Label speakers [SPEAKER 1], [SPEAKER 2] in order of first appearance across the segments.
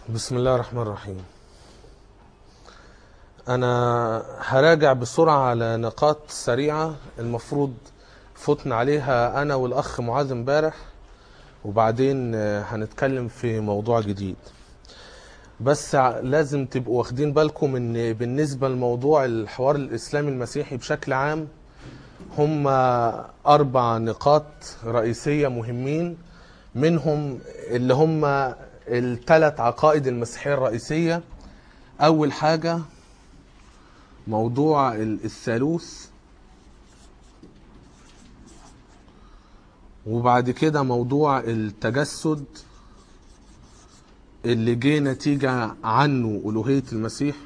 [SPEAKER 1] بسم الله الرحمن الرحيم انا هراجع بسرعة على نقاط سريعة المفروض فتنا عليها انا والاخ معاذ امبارح وبعدين آه، هنتكلم في موضوع جديد بس ع- لازم تبقوا واخدين بالكم ان بالنسبة لموضوع الحوار الاسلامي المسيحي بشكل عام هم اربع نقاط رئيسية مهمين منهم اللي هم الثلاث عقائد المسيحية الرئيسية اول حاجة موضوع ال- الثالوث وبعد كده موضوع التجسد اللي جه نتيجة عنه ألوهية المسيح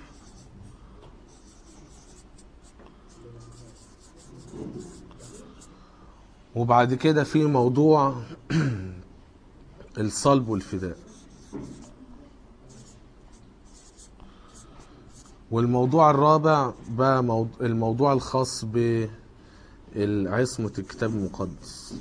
[SPEAKER 1] وبعد كده في موضوع الصلب والفداء والموضوع الرابع بقى موضوع الموضوع الخاص بعصمة الكتاب المقدس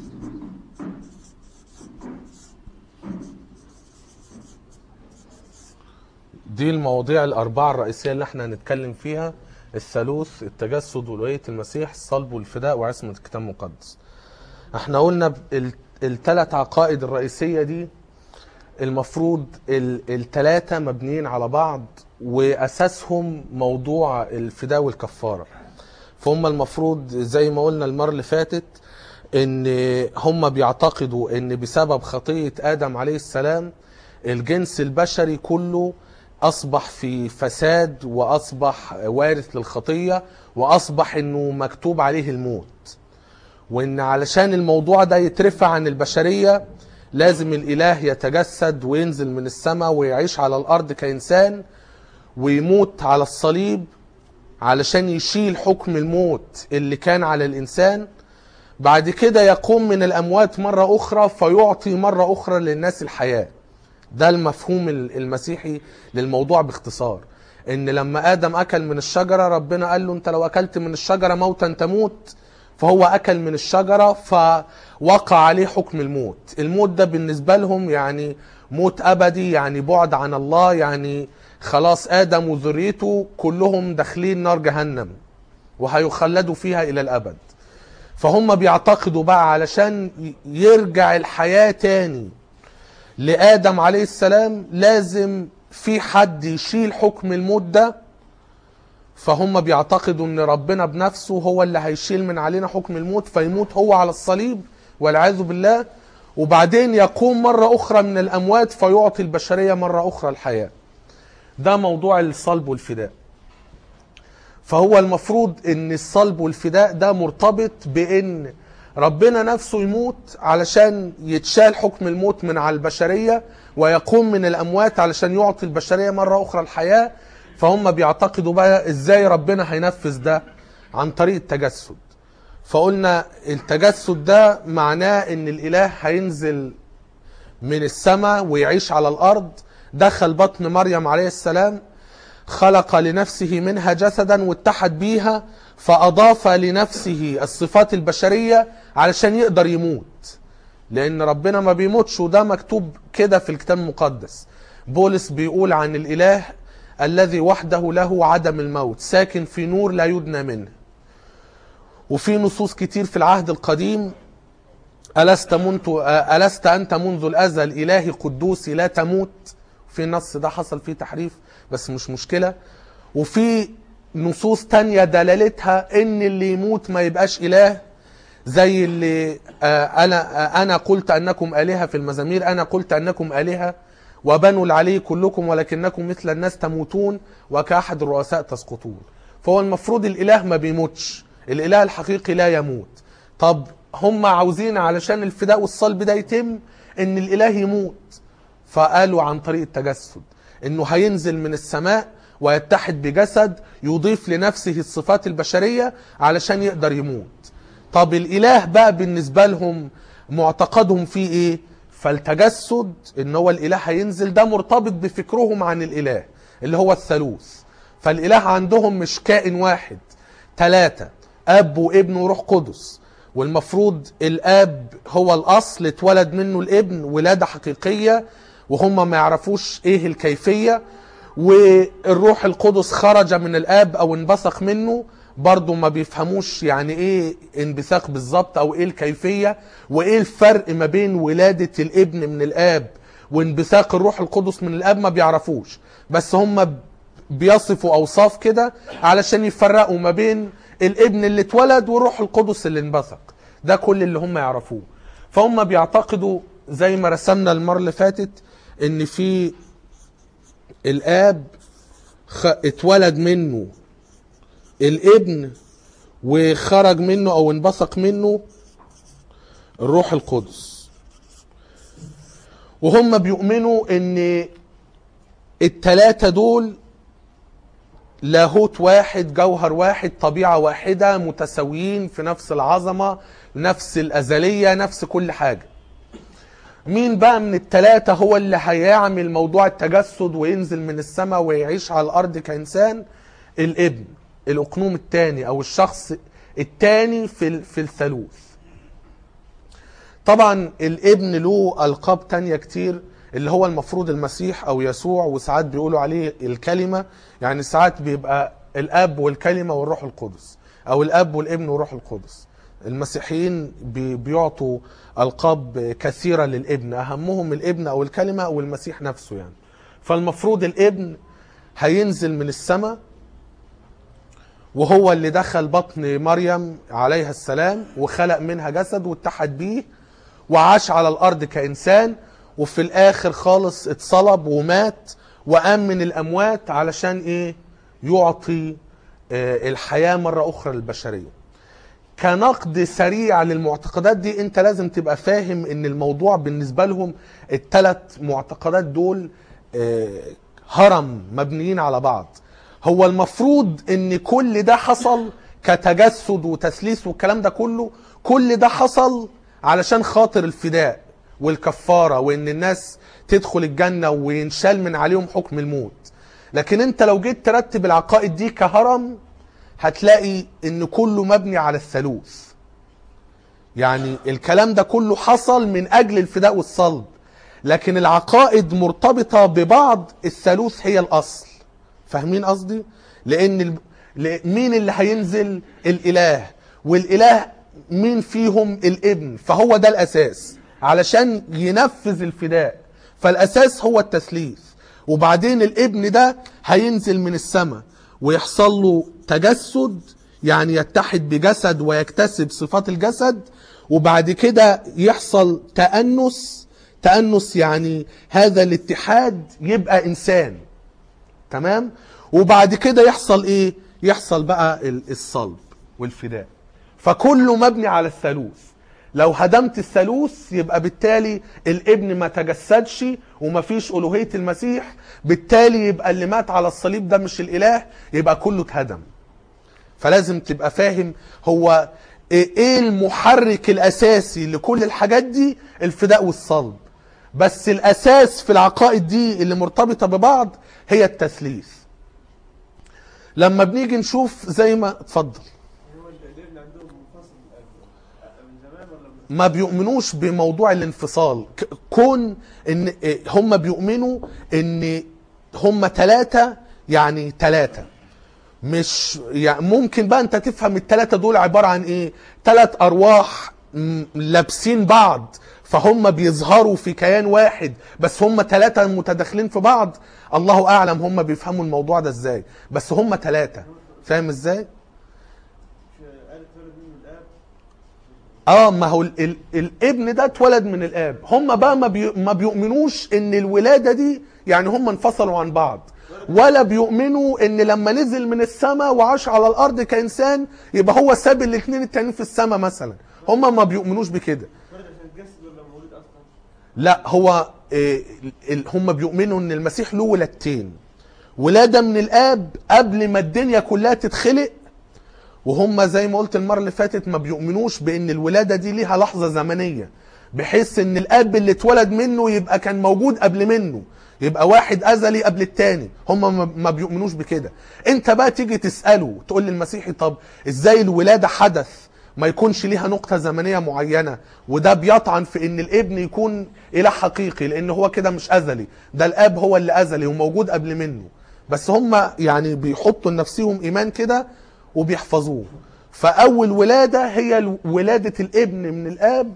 [SPEAKER 1] دي المواضيع الأربعة الرئيسية اللي احنا هنتكلم فيها الثالوث التجسد وألوهية المسيح الصلب والفداء وعصمة الكتاب المقدس احنا قلنا الثلاث عقائد الرئيسية دي المفروض الثلاثة مبنيين على بعض وأساسهم موضوع الفداء والكفارة فهم المفروض زي ما قلنا المرة اللي فاتت ان هم بيعتقدوا ان بسبب خطية آدم عليه السلام الجنس البشري كله أصبح في فساد وأصبح وارث للخطية وأصبح انه مكتوب عليه الموت وان علشان الموضوع ده يترفع عن البشرية لازم الاله يتجسد وينزل من السماء ويعيش على الارض كانسان ويموت على الصليب علشان يشيل حكم الموت اللي كان على الانسان بعد كده يقوم من الاموات مرة اخرى فيعطي مرة اخرى للناس الحياة ده المفهوم المسيحي للموضوع باختصار ان لما ادم اكل من الشجرة ربنا قال له انت لو اكلت من الشجرة موتا تموت فهو اكل من الشجره فوقع عليه حكم الموت الموت ده بالنسبه لهم يعني موت ابدي يعني بعد عن الله يعني خلاص ادم وذريته كلهم داخلين نار جهنم وهيخلدوا فيها الى الابد فهم بيعتقدوا بقى علشان يرجع الحياه تاني لادم عليه السلام لازم في حد يشيل حكم الموت ده فهم بيعتقدوا ان ربنا بنفسه هو اللي هيشيل من علينا حكم الموت فيموت هو على الصليب والعياذ بالله وبعدين يقوم مرة أخرى من الأموات فيعطي البشرية مرة أخرى الحياة ده موضوع الصلب والفداء فهو المفروض ان الصلب والفداء ده مرتبط بان ربنا نفسه يموت علشان يتشال حكم الموت من على البشرية ويقوم من الأموات علشان يعطي البشرية مرة أخرى الحياة فهم بيعتقدوا بقى ازاي ربنا هينفذ ده عن طريق التجسد فقلنا التجسد ده معناه ان الاله هينزل من السماء ويعيش على الارض دخل بطن مريم عليه السلام خلق لنفسه منها جسدا واتحد بيها فاضاف لنفسه الصفات البشريه علشان يقدر يموت لان ربنا ما بيموتش وده مكتوب كده في الكتاب المقدس بولس بيقول عن الاله الذي وحده له عدم الموت ساكن في نور لا يدنى منه وفي نصوص كتير في العهد القديم ألست, منت... ألست أنت منذ الأزل إلهي قدوسي لا تموت في نص ده حصل فيه تحريف بس مش مشكلة وفي نصوص تانية دلالتها ان اللي يموت ما يبقاش إله زي اللي أنا أنا قلت أنكم آلهة في المزامير أنا قلت أنكم آلهة وبنوا العلي كلكم ولكنكم مثل الناس تموتون وكأحد الرؤساء تسقطون فهو المفروض الإله ما بيموتش الإله الحقيقي لا يموت طب هم عاوزين علشان الفداء والصلب ده يتم ان الإله يموت فقالوا عن طريق التجسد انه هينزل من السماء ويتحد بجسد يضيف لنفسه الصفات البشرية علشان يقدر يموت طب الإله بقى بالنسبة لهم معتقدهم فيه ايه فالتجسد ان هو الاله هينزل ده مرتبط بفكرهم عن الاله اللي هو الثالوث فالاله عندهم مش كائن واحد ثلاثة اب وابن وروح قدس والمفروض الاب هو الاصل اتولد منه الابن ولادة حقيقية وهم ما يعرفوش ايه الكيفيه والروح القدس خرج من الاب او انبثق منه برضه ما بيفهموش يعني ايه انبثاق بالظبط او ايه الكيفيه وايه الفرق ما بين ولاده الابن من الاب وانبثاق الروح القدس من الاب ما بيعرفوش بس هم بيصفوا اوصاف كده علشان يفرقوا ما بين الابن اللي اتولد والروح القدس اللي انبثق ده كل اللي هم يعرفوه فهم بيعتقدوا زي ما رسمنا المره اللي فاتت ان في الاب خ... اتولد منه الابن وخرج منه او انبثق منه الروح القدس وهم بيؤمنوا ان التلاتة دول لاهوت واحد جوهر واحد طبيعة واحدة متساويين في نفس العظمة نفس الأزلية نفس كل حاجة مين بقى من التلاتة هو اللي هيعمل موضوع التجسد وينزل من السماء ويعيش على الأرض كإنسان الابن الأقنوم الثاني أو الشخص الثاني في في الثالوث طبعا الابن له ألقاب تانية كتير اللي هو المفروض المسيح أو يسوع وساعات بيقولوا عليه الكلمة يعني ساعات بيبقى الأب والكلمة والروح القدس أو الأب والابن والروح القدس المسيحيين بي- بيعطوا ألقاب كثيرة للابن أهمهم الابن أو الكلمة أو المسيح نفسه يعني فالمفروض الابن هينزل من السماء وهو اللي دخل بطن مريم عليها السلام وخلق منها جسد واتحد بيه وعاش على الارض كانسان وفي الاخر خالص اتصلب ومات وقام من الاموات علشان ايه يعطي آه، الحياه مره اخرى للبشريه كنقد سريع للمعتقدات دي انت لازم تبقى فاهم ان الموضوع بالنسبه لهم الثلاث معتقدات دول آه، هرم مبنيين على بعض هو المفروض ان كل ده حصل كتجسد وتثليث والكلام ده كله كل ده حصل علشان خاطر الفداء والكفاره وان الناس تدخل الجنه وينشال من عليهم حكم الموت لكن انت لو جيت ترتب العقائد دي كهرم هتلاقي ان كله مبني على الثالوث يعني الكلام ده كله حصل من اجل الفداء والصلب لكن العقائد مرتبطة ببعض الثالوث هي الاصل فاهمين قصدي لان ال... ل- مين اللي هينزل الاله والاله مين فيهم الابن فهو ده الاساس علشان ينفذ الفداء فالاساس هو التثليث وبعدين الابن ده هينزل من السماء ويحصل له تجسد يعني يتحد بجسد ويكتسب صفات الجسد وبعد كده يحصل تأنس تأنس يعني هذا الاتحاد يبقى إنسان تمام وبعد كده يحصل إيه يحصل بقى ال- الصلب والفداء فكله مبني على الثالوث لو هدمت الثالوث يبقى بالتالي الابن ما تجسدش وما فيش ألوهية المسيح بالتالي يبقى اللي مات على الصليب ده مش الإله يبقى كله اتهدم فلازم تبقى فاهم هو ايه المحرك الاساسي لكل الحاجات دي الفداء والصلب بس الاساس في العقائد دي اللي مرتبطه ببعض هي التثليث لما بنيجي نشوف زي ما اتفضل
[SPEAKER 2] هو الابن عندهم منفصل من من زمان ولا من
[SPEAKER 1] ما بيؤمنوش بموضوع الانفصال ك- كون ان إيه، هم بيؤمنوا ان هم ثلاثة يعني ثلاثة مش يعني ممكن بقى انت تفهم الثلاثة دول عبارة عن ايه ثلاث ارواح م- لابسين بعض فهم بيظهروا في كيان واحد بس هم ثلاثة متداخلين في بعض الله اعلم هم بيفهموا الموضوع ده ازاي بس هم ثلاثة فاهم ازاي
[SPEAKER 2] مش قال اتولد منه الاب
[SPEAKER 1] اه ما هو ال ال الابن ده اتولد من الاب هم بقى ما, بي ما بيؤمنوش ان الولاده دي يعني هم انفصلوا عن بعض ولا بيؤمنوا ان لما نزل من السماء وعاش على الارض كانسان يبقى هو ساب الاثنين التانيين في السماء مثلا هم ما بيؤمنوش بكده
[SPEAKER 2] ولد عشان يتجسد ولا مولود اصلا
[SPEAKER 1] لا هو إيه ال- هم بيؤمنوا ان المسيح له ولادتين ولاده من الاب قبل ما الدنيا كلها تتخلق وهم زي ما قلت المره اللي فاتت ما بيؤمنوش بان الولاده دي ليها لحظه زمنيه بحيث ان الاب اللي اتولد منه يبقى كان موجود قبل منه يبقى واحد ازلي قبل التاني هم ما- ما بيؤمنوش بكده انت بقى تيجي تساله تقول للمسيحي طب ازاي الولاده حدث ما يكونش ليها نقطة زمنية معينة وده بيطعن في ان الابن يكون اله حقيقي لان هو كده مش ازلي ده الاب هو اللي ازلي وموجود قبل منه بس هم يعني بيحطوا لنفسهم ايمان كده وبيحفظوه فاول ولادة هي ولادة الابن من الاب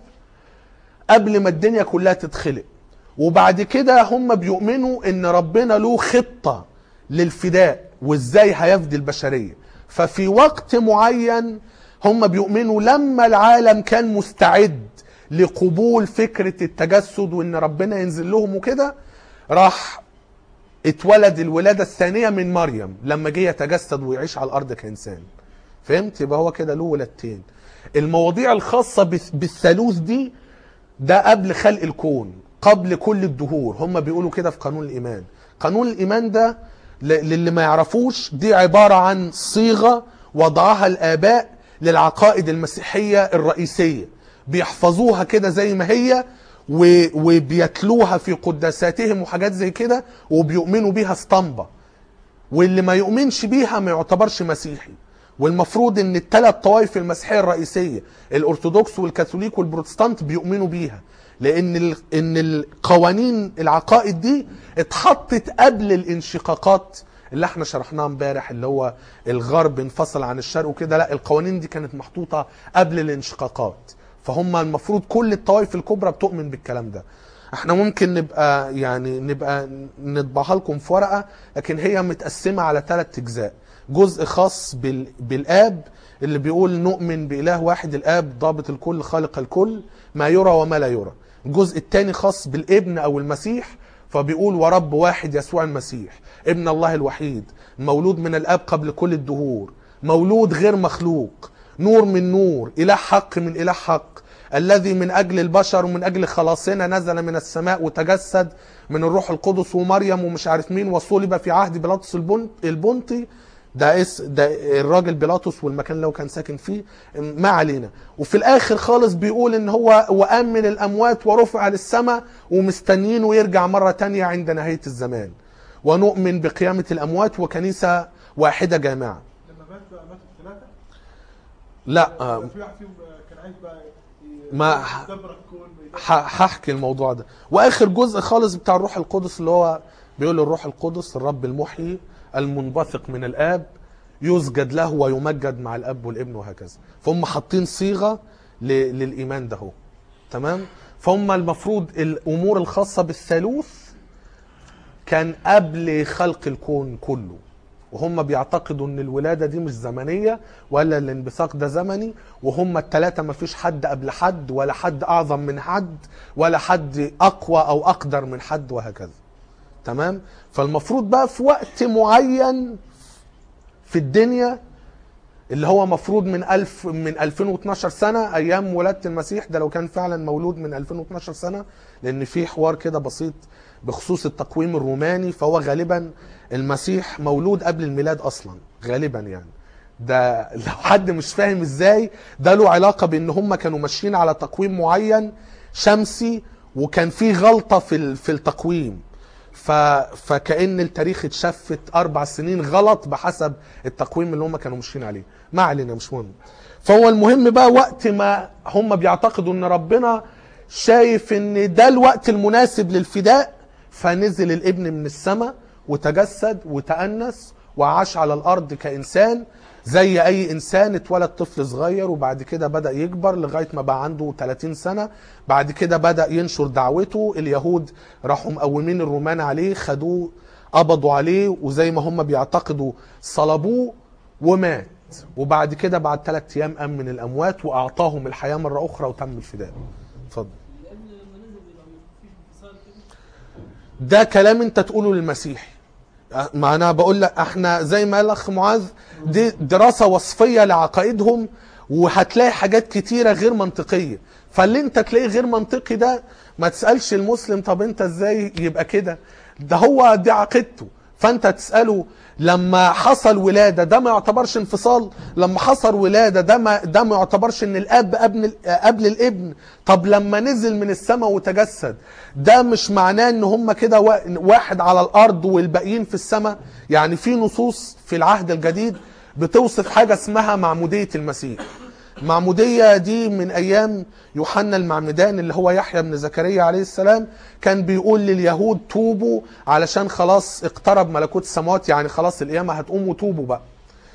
[SPEAKER 1] قبل ما الدنيا كلها تتخلق وبعد كده هم بيؤمنوا ان ربنا له خطة للفداء وازاي هيفدي البشرية ففي وقت معين هم بيؤمنوا لما العالم كان مستعد لقبول فكرة التجسد وان ربنا ينزل لهم وكده راح اتولد الولادة الثانية من مريم لما جه يتجسد ويعيش على الارض كإنسان فهمت يبقى هو كده له ولادتين المواضيع الخاصة بث- بالثالوث دي ده قبل خلق الكون قبل كل الدهور هم بيقولوا كده في قانون الإيمان قانون الإيمان ده ل- للي ما يعرفوش دي عبارة عن صيغة وضعها الآباء للعقائد المسيحية الرئيسية بيحفظوها كده زي ما هي و- وبيتلوها في قداساتهم وحاجات زي كده وبيؤمنوا بيها اسطمبة واللي ما يؤمنش بيها ما يعتبرش مسيحي والمفروض ان الثلاث طوائف المسيحيه الرئيسيه الارثوذكس والكاثوليك والبروتستانت بيؤمنوا بيها لان ال... ان القوانين العقائد دي اتحطت قبل الانشقاقات اللي احنا شرحناها امبارح اللي هو الغرب انفصل عن الشرق وكده لا القوانين دي كانت محطوطه قبل الانشقاقات فهم المفروض كل الطوائف الكبرى بتؤمن بالكلام ده احنا ممكن نبقى يعني نبقى نطبعها لكم في ورقه لكن هي متقسمه على ثلاث اجزاء جزء خاص بال... بالاب اللي بيقول نؤمن باله واحد الاب ضابط الكل خالق الكل ما يرى وما لا يرى الجزء الثاني خاص بالابن او المسيح فبيقول ورب واحد يسوع المسيح ابن الله الوحيد مولود من الاب قبل كل الدهور مولود غير مخلوق نور من نور اله حق من اله حق الذي من اجل البشر ومن اجل خلاصنا نزل من السماء وتجسد من الروح القدس ومريم ومش عارف مين وصلب في عهد بيلاطس البن- البنطي ده اس ده الراجل بيلاطس والمكان اللي هو كان ساكن فيه ما علينا وفي الاخر خالص بيقول ان هو وقام من الاموات ورفع للسماء ومستنيين ويرجع مره تانية عند نهايه الزمان ونؤمن بقيامه الاموات وكنيسه واحده جامعه
[SPEAKER 2] لما مات بقى ماتوا الثلاثه
[SPEAKER 1] لا آه،
[SPEAKER 2] في واحد فيهم كان عايز بقى ي-
[SPEAKER 1] ما-
[SPEAKER 2] يدبر الكون ويدبر-
[SPEAKER 1] ح- هحكي الموضوع ده واخر جزء خالص بتاع الروح القدس اللي هو بيقول الروح القدس الرب المحيي المنبثق من الاب يسجد له ويمجد مع الاب والابن وهكذا فهم حاطين صيغه ل- للايمان ده هو تمام فهم المفروض الامور الخاصه بالثالوث كان قبل خلق الكون كله وهم بيعتقدوا ان الولاده دي مش زمنيه ولا الانبثاق ده زمني وهم الثلاثه ما فيش حد قبل حد ولا حد اعظم من حد ولا حد اقوى او اقدر من حد وهكذا تمام فالمفروض بقى في وقت معين في الدنيا اللي هو مفروض من ألف من 2012 سنة أيام ولادة المسيح ده لو كان فعلا مولود من 2012 سنة لأن في حوار كده بسيط بخصوص التقويم الروماني فهو غالبا المسيح مولود قبل الميلاد أصلا غالبا يعني ده لو حد مش فاهم ازاي ده له علاقة بان هم كانوا ماشيين على تقويم معين شمسي وكان في غلطة في ال- في التقويم ف... فكأن التاريخ اتشفت أربع سنين غلط بحسب التقويم اللي هم كانوا ماشيين عليه ما علينا مش مهم فهو المهم بقى وقت ما هم بيعتقدوا ان ربنا شايف ان ده الوقت المناسب للفداء فنزل الابن من السماء وتجسد وتأنس وعاش على الأرض كإنسان زي أي إنسان اتولد طفل صغير وبعد كده بدأ يكبر لغاية ما بقى عنده 30 سنة بعد كده بدأ ينشر دعوته اليهود راحوا مقومين الرومان عليه خدوه قبضوا عليه وزي ما هم بيعتقدوا صلبوه ومات وبعد كده بعد ثلاث أيام قام من الأموات وأعطاهم الحياة مرة أخرى وتم الفداء اتفضل
[SPEAKER 3] لان لما نزل يبقى مفيش انفصال كده
[SPEAKER 1] ده كلام انت تقوله للمسيحي ما انا بقول لك احنا زي ما قال الاخ معاذ دي دراسه وصفيه لعقائدهم وهتلاقي حاجات كتيره غير منطقيه فاللي انت تلاقيه غير منطقي ده ما تسالش المسلم طب انت ازاي يبقى كده ده هو دي عقيدته فانت تساله لما حصل ولاده ده ما يعتبرش انفصال لما حصل ولاده ده ما ده ما يعتبرش ان الاب قبل قبل الابن طب لما نزل من السماء وتجسد ده مش معناه ان هم كده وا- واحد على الارض والباقيين في السماء يعني في نصوص في العهد الجديد بتوصف حاجه اسمها معموديه المسيح المعمودية دي من أيام يوحنا المعمدان اللي هو يحيى بن زكريا عليه السلام كان بيقول لليهود توبوا علشان خلاص اقترب ملكوت السماوات يعني خلاص القيامة هتقوم وتوبوا بقى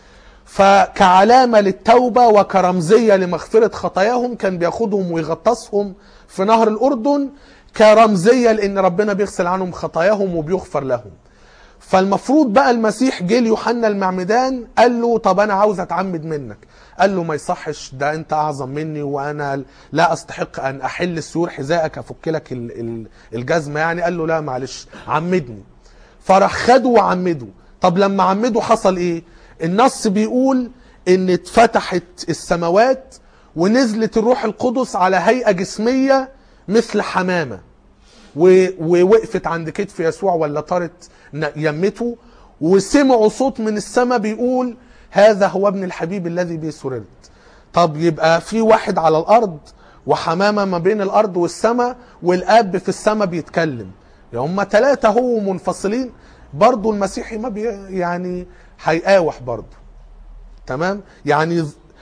[SPEAKER 1] فكعلامة للتوبة وكرمزية لمغفرة خطاياهم كان بياخدهم ويغطسهم في نهر الأردن كرمزية لأن ربنا بيغسل عنهم خطاياهم وبيغفر لهم فالمفروض بقى المسيح جه ليوحنا المعمدان قال له طب انا عاوز اتعمد منك قال له ما يصحش ده انت اعظم مني وانا لا استحق ان احل السور حذائك افك لك ال- ال- الجزمه يعني قال له لا معلش عمدني فراح خده وعمده طب لما عمده حصل ايه النص بيقول ان اتفتحت السماوات ونزلت الروح القدس على هيئه جسميه مثل حمامه و- ووقفت عند كتف يسوع ولا طارت ن- يمته وسمعوا صوت من السماء بيقول هذا هو ابن الحبيب الذي به سررت طب يبقى في واحد على الارض وحمامه ما بين الارض والسماء والاب في السماء بيتكلم يعني هم ثلاثه هو منفصلين برضو المسيحي ما بي يعني هيقاوح برضو تمام يعني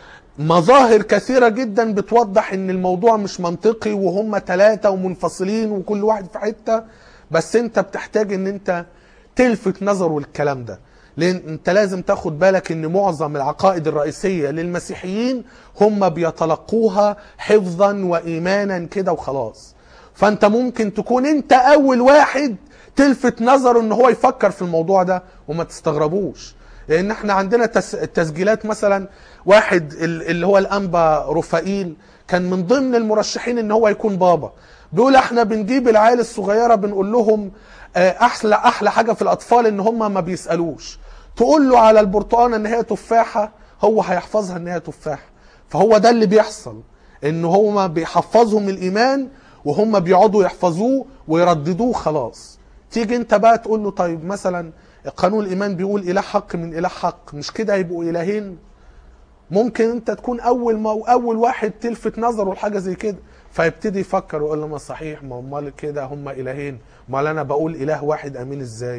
[SPEAKER 1] مظاهر كثيرة جدا بتوضح ان الموضوع مش منطقي وهم ثلاثة ومنفصلين وكل واحد في حتة بس انت بتحتاج ان انت تلفت نظره الكلام ده لان انت لازم تاخد بالك ان معظم العقائد الرئيسية للمسيحيين هم بيتلقوها حفظا وايمانا كده وخلاص فانت ممكن تكون انت اول واحد تلفت نظره ان هو يفكر في الموضوع ده وما تستغربوش لان احنا عندنا تس- تسجيلات مثلا واحد ال- اللي هو الانبا رفائيل كان من ضمن المرشحين ان هو يكون بابا بيقول احنا بنجيب العيال الصغيره بنقول لهم آه، احلى احلى حاجه في الاطفال ان هم ما بيسالوش تقول له على البرتقانه ان هي تفاحه هو هيحفظها ان هي تفاحه فهو ده اللي بيحصل ان هما بيحفظهم الايمان وهم بيقعدوا يحفظوه ويرددوه خلاص تيجي انت بقى تقول له طيب مثلا قانون الايمان بيقول اله حق من اله حق مش كده يبقوا الهين ممكن انت تكون اول ما اول واحد تلفت نظره لحاجه زي كده فيبتدي يفكر ويقول له ما صحيح ما امال كده هم الهين امال انا بقول اله واحد امين ازاي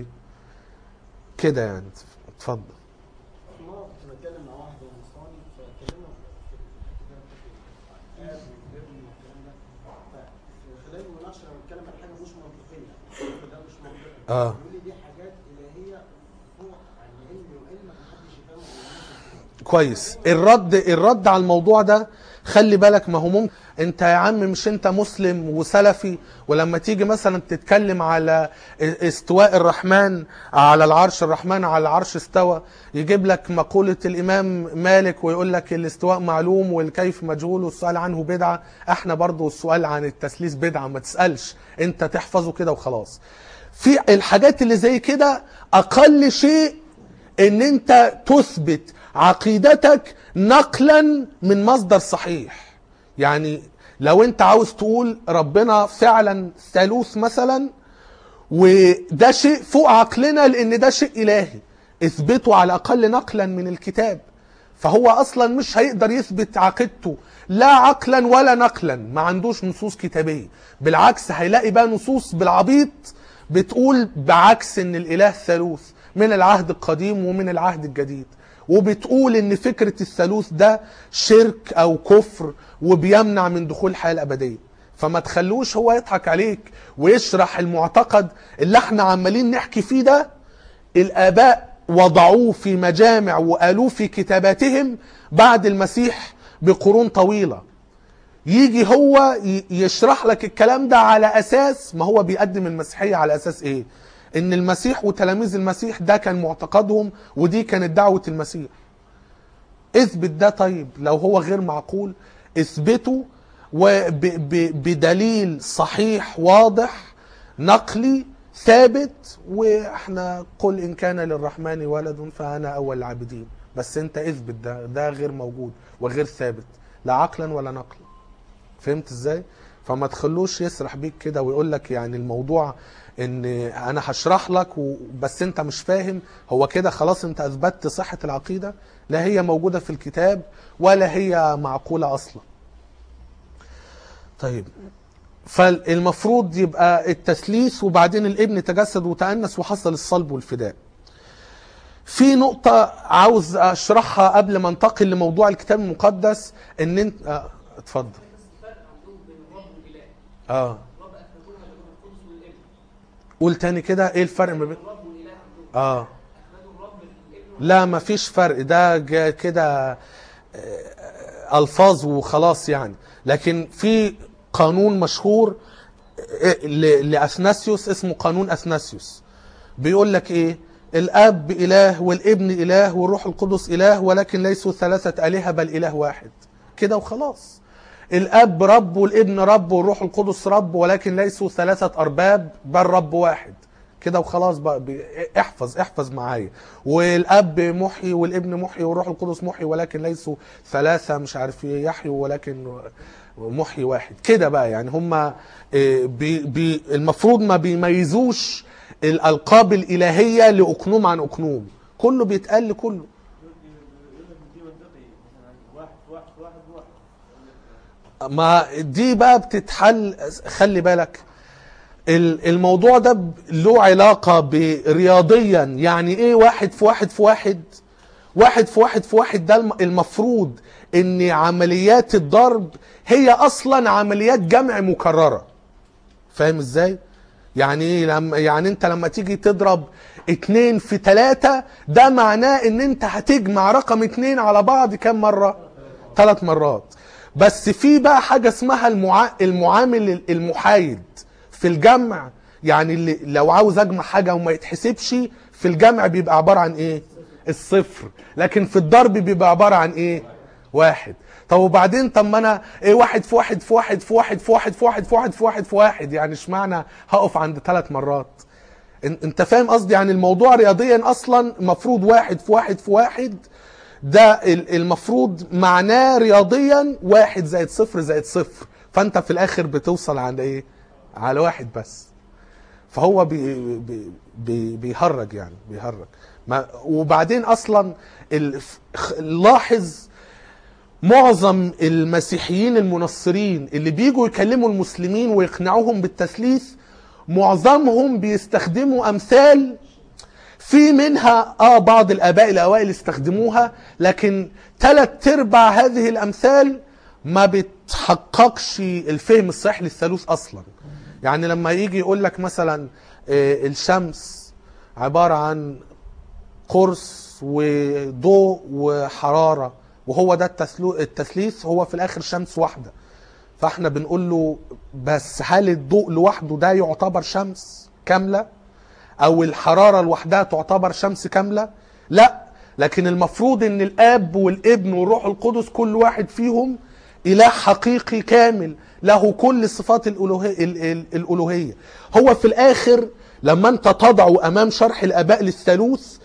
[SPEAKER 1] كده يعني اتفضل
[SPEAKER 2] مرة كنت بتكلم مع واحد نصراني فكلمنا في آب وابن والكلام ده ففي خلال المناقشة لما بتكلم عن حاجة مش منطقية ده مش منطقي
[SPEAKER 1] اه
[SPEAKER 2] يقول لي دي حاجات إلهية فوق عن علمي وعلمك محدش يفهمها
[SPEAKER 1] كويس الرد الرد على الموضوع ده خلي بالك ما هو ممكن انت يا عم مش انت مسلم وسلفي ولما تيجي مثلا تتكلم على استواء الرحمن على العرش الرحمن على العرش استوى يجيب لك مقولة الامام مالك ويقول لك الاستواء معلوم والكيف مجهول والسؤال عنه بدعة احنا برضو السؤال عن التثليث بدعة ما تسألش انت تحفظه كده وخلاص في الحاجات اللي زي كده اقل شيء ان انت تثبت عقيدتك نقلا من مصدر صحيح يعني لو انت عاوز تقول ربنا فعلا ثالوث مثلا وده شيء فوق عقلنا لان ده شيء الهي اثبته على الاقل نقلا من الكتاب فهو اصلا مش هيقدر يثبت عقيدته لا عقلا ولا نقلا ما عندوش نصوص كتابيه بالعكس هيلاقي بقى نصوص بالعبيط بتقول بعكس ان الاله ثالوث من العهد القديم ومن العهد الجديد وبتقول ان فكرة الثالوث ده شرك او كفر وبيمنع من دخول الحياة الابدية فما تخلوش هو يضحك عليك ويشرح المعتقد اللي احنا عمالين نحكي فيه ده الاباء وضعوه في مجامع وقالوه في كتاباتهم بعد المسيح بقرون طويلة يجي هو ي- يشرح لك الكلام ده على اساس ما هو بيقدم المسيحيه على اساس ايه ان المسيح وتلاميذ المسيح ده كان معتقدهم ودي كانت دعوه المسيح اثبت ده طيب لو هو غير معقول اثبته وبدليل صحيح واضح نقلي ثابت واحنا قل ان كان للرحمن ولد فانا اول العابدين بس انت اثبت ده ده غير موجود وغير ثابت لا عقلا ولا نقلا فهمت ازاي فما تخلوش يسرح بيك كده ويقول لك يعني الموضوع ان انا هشرح لك و... بس انت مش فاهم هو كده خلاص انت اثبتت صحة العقيدة لا هي موجودة في الكتاب ولا هي معقولة اصلا طيب فالمفروض يبقى التثليث وبعدين الابن تجسد وتأنس وحصل الصلب والفداء في نقطة عاوز اشرحها قبل ما انتقل لموضوع الكتاب المقدس ان انت آه، اتفضل
[SPEAKER 3] الفرق عندهم بين الرب والاله
[SPEAKER 1] اه
[SPEAKER 3] الرب اخرجوها للروح القدس والابن
[SPEAKER 1] قول تاني كده ايه الفرق ما بين
[SPEAKER 3] الرب والاله عندهم
[SPEAKER 1] اه
[SPEAKER 3] اخرجوا الرب الابن
[SPEAKER 1] لا ما فيش فرق ده جا- كده آه، الفاظ وخلاص يعني لكن في قانون مشهور آه، ل- لاثناسيوس اسمه قانون اثناسيوس بيقول لك ايه الاب اله والابن اله والروح القدس اله ولكن ليسوا ثلاثه الهه بل اله واحد كده وخلاص الاب رب والابن رب والروح القدس رب ولكن ليسوا ثلاثه ارباب بل رب واحد كده وخلاص بقى بي- احفظ احفظ معايا والاب محيي والابن محيي والروح القدس محيي ولكن ليسوا ثلاثه مش عارف ايه يحيوا ولكن محيي واحد كده بقى يعني هم بي بي المفروض ما بيميزوش الالقاب الالهيه لاقنوم عن اقنوم كله بيتقال لكله
[SPEAKER 4] يقول لك دي منطقي مثلا واحد واحد واحد واحد
[SPEAKER 1] ما دي بقى بتتحل خلي بالك ال- الموضوع ده ب- له علاقة برياضيا يعني ايه واحد في واحد في واحد واحد في واحد في واحد ده الم- المفروض ان عمليات الضرب هي اصلا عمليات جمع مكررة فاهم ازاي يعني ايه لما يعني انت لما تيجي تضرب اتنين في تلاتة ده معناه ان انت هتجمع رقم اتنين على بعض كم مرة ثلاث مرات بس في بقى حاجة اسمها المعا... المعامل المحايد في الجمع يعني اللي لو عاوز اجمع حاجة وما يتحسبش في الجمع بيبقى عبارة عن ايه الصفر لكن في الضرب بيبقى عبارة عن ايه واحد طب وبعدين طب ما انا ايه واحد في واحد في واحد في واحد في واحد في واحد في واحد في واحد في واحد يعني اشمعنى هقف عند ثلاث مرات إن- انت فاهم قصدي يعني الموضوع رياضيا اصلا مفروض واحد في واحد في واحد ده ال- المفروض معناه رياضيا واحد زائد صفر زائد صفر فانت في الاخر بتوصل عند ايه على واحد بس فهو بي بي بي بيهرج يعني بيهرج ما وبعدين اصلا ال- خ- لاحظ معظم المسيحيين المنصرين اللي بيجوا يكلموا المسلمين ويقنعوهم بالتثليث معظمهم بيستخدموا امثال في منها اه بعض الاباء الاوائل استخدموها لكن ثلاث ارباع هذه الامثال ما بتحققش الفهم الصحيح للثالوث اصلا يعني لما يجي يقول لك مثلا آه، الشمس عباره عن قرص وضوء وحراره وهو ده التثلو- التثليث هو في الاخر شمس واحده فاحنا بنقول له بس هل الضوء لوحده ده يعتبر شمس كامله او الحراره لوحدها تعتبر شمس كامله لا لكن المفروض ان الاب والابن والروح القدس كل واحد فيهم اله حقيقي كامل له كل صفات الالوهيه ال- ال- الالوهيه هو في الاخر لما انت تضعه امام شرح الاباء للثالوث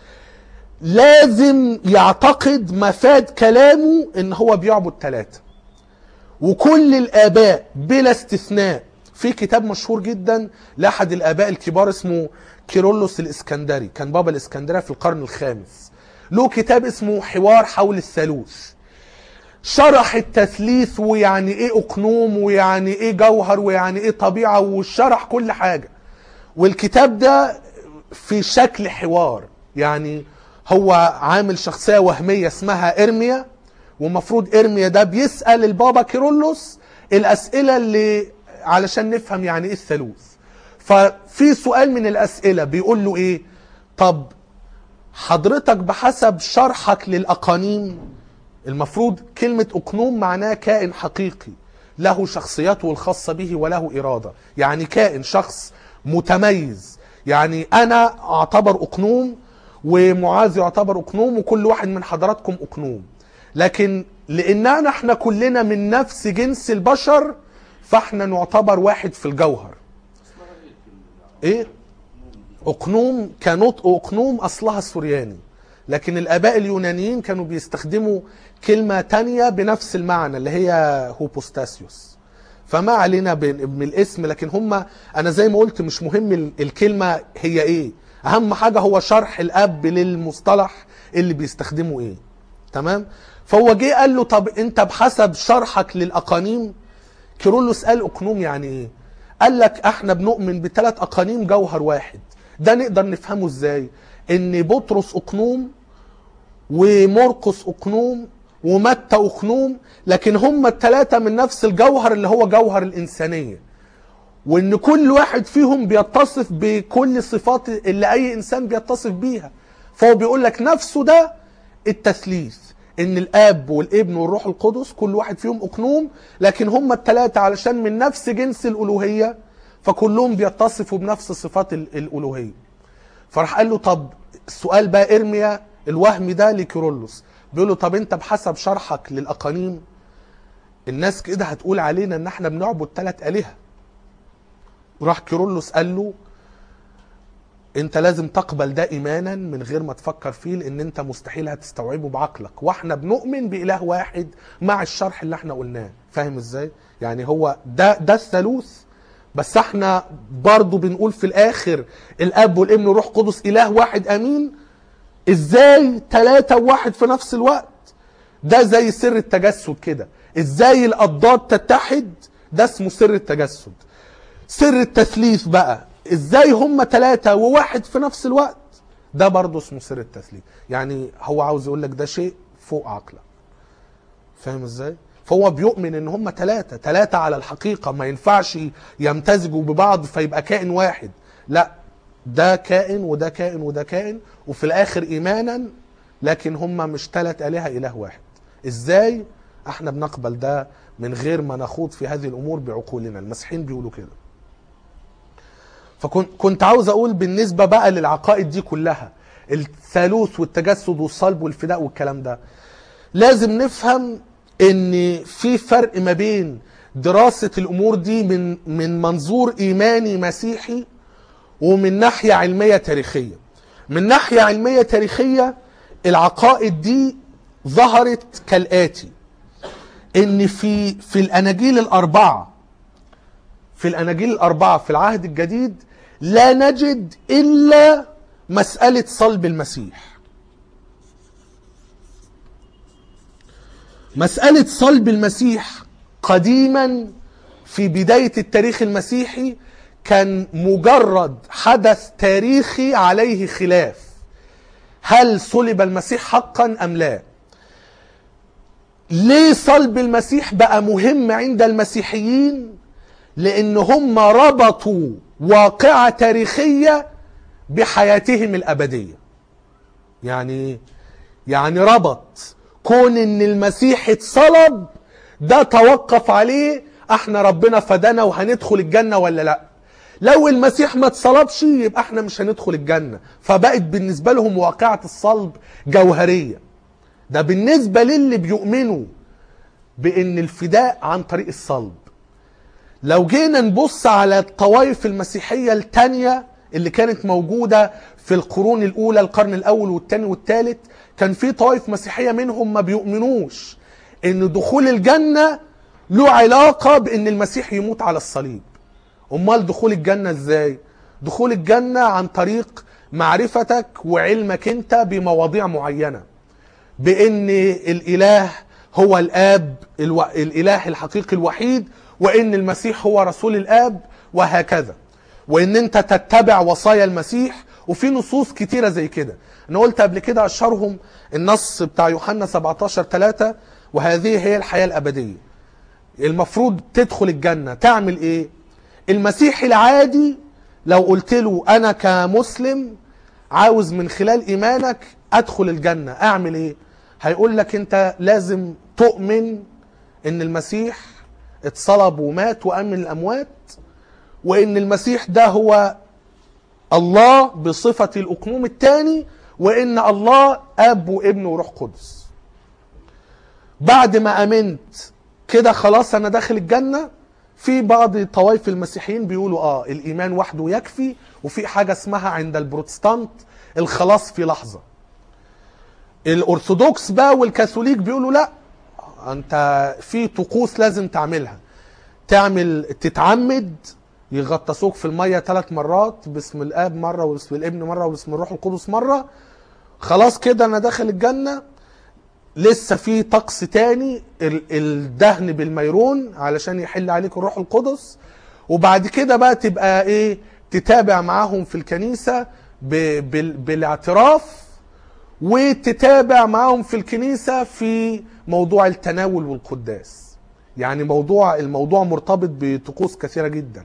[SPEAKER 1] لازم يعتقد مفاد كلامه ان هو بيعبد ثلاثه وكل الاباء بلا استثناء في كتاب مشهور جدا لاحد الاباء الكبار اسمه كيرلس الاسكندري كان بابا الاسكندريه في القرن الخامس له كتاب اسمه حوار حول الثالوث شرح التثليث ويعني ايه اقنوم ويعني ايه جوهر ويعني ايه طبيعه وشرح كل حاجه والكتاب ده في شكل حوار يعني هو عامل شخصيه وهميه اسمها ارميا ومفروض ارميا ده بيسال البابا كيرلس الاسئله اللي علشان نفهم يعني ايه الثالوث ففي سؤال من الاسئله بيقول له ايه طب حضرتك بحسب شرحك للاقانيم المفروض كلمة أقنوم معناه كائن حقيقي له شخصيته الخاصة به وله إرادة يعني كائن شخص متميز يعني أنا أعتبر أقنوم ومعاذ يعتبر أقنوم وكل واحد من حضراتكم أقنوم لكن لأننا احنا كلنا من نفس جنس البشر فاحنا نعتبر واحد في الجوهر ايه اقنوم كنطق اقنوم اصلها سورياني لكن الاباء اليونانيين كانوا بيستخدموا كلمه تانية بنفس المعنى اللي هي هوبوستاسيوس فما علينا بن- من الاسم لكن هم انا زي ما قلت مش مهم ال- الكلمه هي ايه اهم حاجه هو شرح الاب للمصطلح اللي بيستخدمه ايه تمام فهو جه قال له طب انت بحسب شرحك للاقانيم كيرلس قال اقنوم يعني ايه قال لك احنا بنؤمن بثلاث اقانيم جوهر واحد ده نقدر نفهمه ازاي ان بطرس اقنوم ومرقس اقنوم ومتى اقنوم لكن هم الثلاثه من نفس الجوهر اللي هو جوهر الانسانيه وان كل واحد فيهم بيتصف بكل صفات اللي اي انسان بيتصف بيها فهو بيقول لك نفسه ده التثليث ان الاب والابن والروح القدس كل واحد فيهم اقنوم لكن هم الثلاثه علشان من نفس جنس الالوهيه فكلهم بيتصفوا بنفس صفات ال- الالوهيه فراح قال له طب السؤال بقى ارميا الوهم ده لكيرلس بيقول له طب انت بحسب شرحك للاقانيم الناس كده هتقول علينا ان احنا بنعبد ثلاث الهه راح كيرلس قال له انت لازم تقبل ده ايمانا من غير ما تفكر فيه لان انت مستحيل هتستوعبه بعقلك واحنا بنؤمن باله واحد مع الشرح اللي احنا قلناه فاهم ازاي يعني هو ده ده الثالوث بس احنا برضو بنقول في الاخر الاب والابن والروح القدس اله واحد امين ازاي ثلاثة وواحد في نفس الوقت ده زي سر التجسد كده ازاي الاضداد تتحد ده اسمه سر التجسد سر التثليث بقى ازاي هم ثلاثة وواحد في نفس الوقت ده برضه اسمه سر التثليث يعني هو عاوز يقول لك ده شيء فوق عقلك فاهم ازاي فهو بيؤمن ان هم ثلاثة ثلاثة على الحقيقة ما ينفعش يمتزجوا ببعض فيبقى كائن واحد لا ده كائن وده كائن وده كائن وفي الاخر ايمانا لكن هم مش ثلاث الهه اله واحد ازاي احنا بنقبل ده من غير ما نخوض في هذه الامور بعقولنا المسيحيين بيقولوا كده فكنت كنت عاوز اقول بالنسبه بقى للعقائد دي كلها الثالوث والتجسد والصلب والفداء والكلام ده لازم نفهم ان في فرق ما بين دراسه الامور دي من من منظور ايماني مسيحي ومن ناحيه علميه تاريخيه من ناحيه علميه تاريخيه العقائد دي ظهرت كالاتي ان في في الاناجيل الاربعه في الاناجيل الاربعه في العهد الجديد لا نجد الا مساله صلب المسيح مساله صلب المسيح قديما في بدايه التاريخ المسيحي كان مجرد حدث تاريخي عليه خلاف هل صلب المسيح حقا ام لا ليه صلب المسيح بقى مهم عند المسيحيين لان هم ربطوا واقعة تاريخية بحياتهم الابدية يعني إيه؟ يعني ربط كون ان المسيح اتصلب ده توقف عليه احنا ربنا فدانا وهندخل الجنة ولا لا لو المسيح ما اتصلبش يبقى احنا مش هندخل الجنة فبقت بالنسبة لهم واقعة الصلب جوهرية ده بالنسبة للي بيؤمنوا بان الفداء عن طريق الصلب لو جينا نبص على الطوائف المسيحية التانية اللي كانت موجودة في القرون الأولى القرن الأول والثاني والثالث كان في طوائف مسيحية منهم ما بيؤمنوش إن دخول الجنة له علاقة بإن المسيح يموت على الصليب أمال دخول الجنة إزاي؟ دخول الجنة عن طريق معرفتك وعلمك أنت بمواضيع معينة بان الاله هو الاب الو... الاله الحقيقي الوحيد وان المسيح هو رسول الاب وهكذا وان انت تتبع وصايا المسيح وفي نصوص كتيره زي كده انا قلت قبل كده اشهرهم النص بتاع يوحنا 17 3 وهذه هي الحياه الابديه المفروض تدخل الجنه تعمل ايه المسيحي العادي لو قلت له انا كمسلم عاوز من خلال ايمانك ادخل الجنه اعمل ايه هيقول لك انت لازم تؤمن ان المسيح اتصلب ومات وقام من الاموات وان المسيح ده هو الله بصفة الاقنوم الثاني وان الله اب وابن وروح قدس بعد ما امنت كده خلاص انا داخل الجنة في بعض طوائف المسيحيين بيقولوا اه الايمان وحده يكفي وفي حاجة اسمها عند البروتستانت الخلاص في لحظة الارثوذكس بقى والكاثوليك بيقولوا لا انت في طقوس لازم تعملها تعمل تتعمد يغطسوك في الميه ثلاث مرات باسم الاب مره وباسم الابن مره وباسم الروح القدس مره خلاص كده انا داخل الجنه لسه في طقس تاني ال- الدهن بالميرون علشان يحل عليك الروح القدس وبعد كده بقى تبقى ايه تتابع معاهم في الكنيسه ب- بال- بالاعتراف وتتابع معاهم في الكنيسة في موضوع التناول والقداس يعني موضوع الموضوع مرتبط بطقوس كثيرة جدا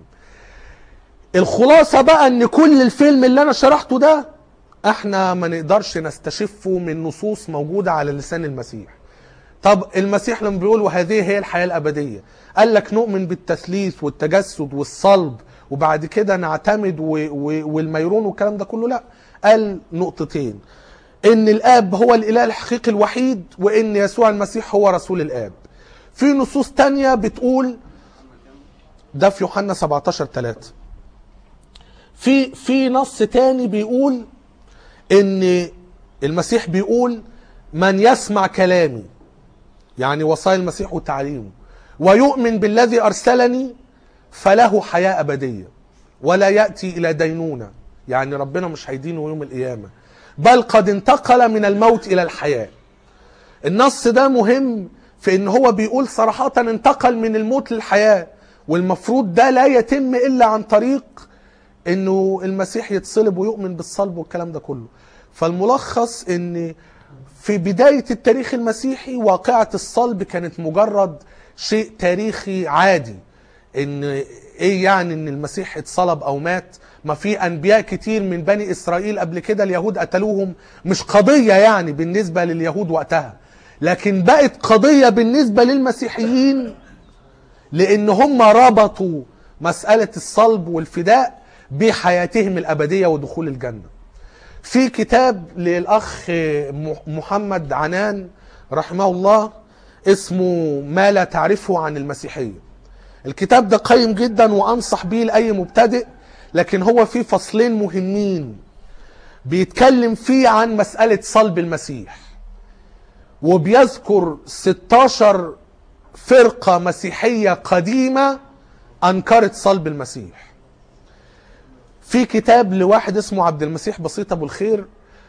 [SPEAKER 1] الخلاصة بقى ان كل الفيلم اللي انا شرحته ده احنا ما نقدرش نستشفه من نصوص موجودة على لسان المسيح طب المسيح لما بيقول وهذه هي الحياة الأبدية قال لك نؤمن بالتثليث والتجسد والصلب وبعد كده نعتمد و... و... والميرون والكلام ده كله لا قال نقطتين ان الاب هو الاله الحقيقي الوحيد وان يسوع المسيح هو رسول الاب في نصوص تانية بتقول ده في يوحنا 17 3 في في نص تاني بيقول ان المسيح بيقول من يسمع كلامي يعني وصايا المسيح وتعليمه ويؤمن بالذي ارسلني فله حياه ابديه ولا ياتي الى دينونه يعني ربنا مش هيدينه يوم القيامه بل قد انتقل من الموت الى الحياه النص ده مهم في ان هو بيقول صراحه انتقل من الموت للحياه والمفروض ده لا يتم الا عن طريق انه المسيح يتصلب ويؤمن بالصلب والكلام ده كله فالملخص ان في بداية التاريخ المسيحي واقعة الصلب كانت مجرد شيء تاريخي عادي ان ايه يعني ان المسيح اتصلب او مات ما في انبياء كتير من بني اسرائيل قبل كده اليهود قتلوهم مش قضية يعني بالنسبة لليهود وقتها لكن بقت قضية بالنسبة للمسيحيين لان هم ربطوا مسألة الصلب والفداء بحياتهم الابدية ودخول الجنة في كتاب للاخ محمد عنان رحمه الله اسمه ما لا تعرفه عن المسيحيه الكتاب ده قيم جدا وانصح بيه لاي مبتدئ لكن هو فيه فصلين مهمين بيتكلم فيه عن مساله صلب المسيح وبيذكر 16 فرقه مسيحيه قديمه انكرت صلب المسيح في كتاب لواحد اسمه عبد المسيح بسيط ابو الخير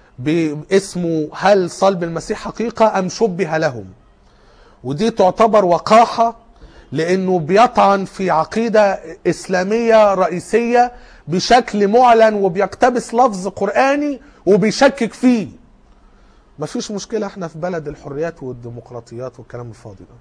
[SPEAKER 1] اسمه هل صلب المسيح حقيقه ام شبه لهم ودي تعتبر وقاحه لانه بيطعن في عقيده اسلاميه رئيسيه بشكل معلن وبيقتبس لفظ قراني وبيشكك فيه مفيش مشكله احنا في بلد الحريات والديمقراطيات والكلام الفاضي ده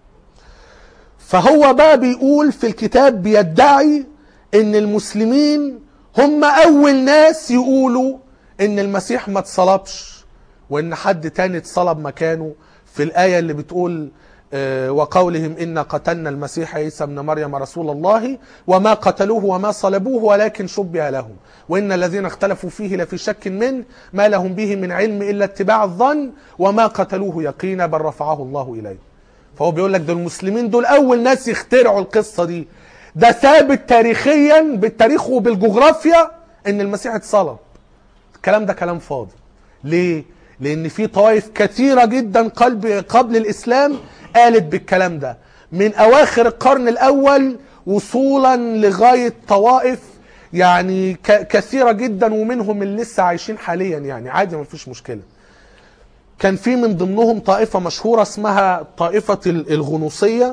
[SPEAKER 1] فهو بقى بيقول في الكتاب بيدعي ان المسلمين هم اول ناس يقولوا ان المسيح ما اتصلبش وان حد تاني اتصلب مكانه في الايه اللي بتقول آه، وقولهم إنا قتلنا المسيح عيسى ابن مريم رسول الله وما قتلوه وما صلبوه ولكن شبه لهم وإن الذين اختلفوا فيه لفي شك منه ما لهم به من علم إلا اتباع الظن وما قتلوه يقينا بل رفعه الله إليه فهو بيقول لك دول المسلمين دول أول ناس يخترعوا القصة دي ده ثابت تاريخيا بالتاريخ وبالجغرافيا إن المسيح اتصلب الكلام ده كلام فاضي ليه؟ لأن في طوائف كثيرة جدا قبل قبل الإسلام قالت بالكلام ده من أواخر القرن الأول وصولا لغاية طوائف يعني ك- كثيرة جدا ومنهم اللي لسه عايشين حاليا يعني عادي ما فيش مشكلة كان في من ضمنهم طائفة مشهورة اسمها طائفة ال- الغنوصية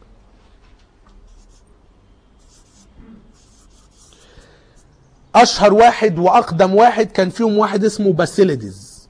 [SPEAKER 1] أشهر واحد وأقدم واحد كان فيهم واحد اسمه باسيليدز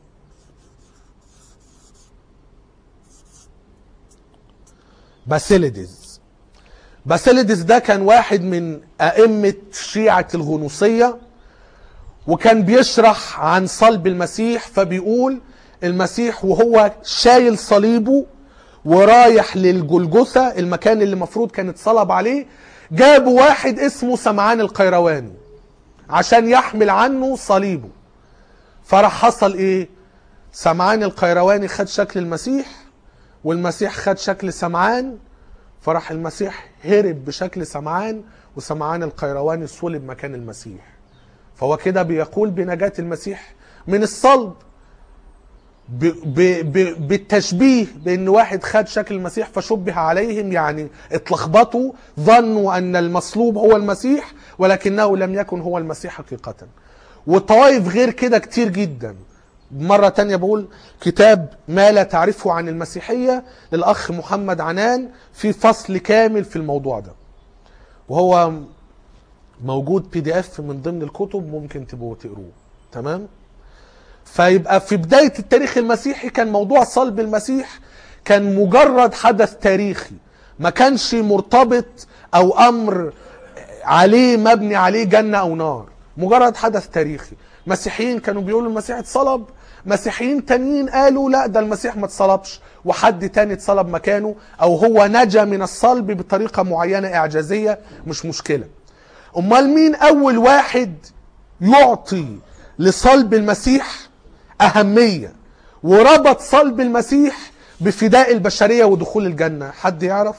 [SPEAKER 1] باسيليدز باسيليدز ده كان واحد من أئمة شيعة الغنوصية وكان بيشرح عن صلب المسيح فبيقول المسيح وهو شايل صليبه ورايح للجلجثة المكان اللي المفروض كان اتصلب عليه جابوا واحد اسمه سمعان القيرواني عشان يحمل عنه صليبه فراح حصل ايه سمعان القيرواني خد شكل المسيح والمسيح خد شكل سمعان فراح المسيح هرب بشكل سمعان وسمعان القيرواني صلب مكان المسيح فهو كده بيقول بنجاة المسيح من الصلب ب ب ب بالتشبيه بان واحد خد شكل المسيح فشبه عليهم يعني اتلخبطوا ظنوا ان المصلوب هو المسيح ولكنه لم يكن هو المسيح حقيقة وطوائف غير كده كتير جدا مرة تانية بقول كتاب ما لا تعرفه عن المسيحية للأخ محمد عنان في فصل كامل في الموضوع ده وهو موجود بي دي اف من ضمن الكتب ممكن تبقوا تقروه تمام فيبقى في بداية التاريخ المسيحي كان موضوع صلب المسيح كان مجرد حدث تاريخي ما كانش مرتبط او امر عليه مبني عليه جنة او نار مجرد حدث تاريخي مسيحيين كانوا بيقولوا المسيح اتصلب مسيحيين تانيين قالوا لا ده المسيح ما اتصلبش وحد تاني اتصلب مكانه او هو نجا من الصلب بطريقة معينة اعجازية مش مشكلة امال مين اول واحد يعطي لصلب المسيح اهمية وربط صلب المسيح بفداء البشرية ودخول الجنة حد يعرف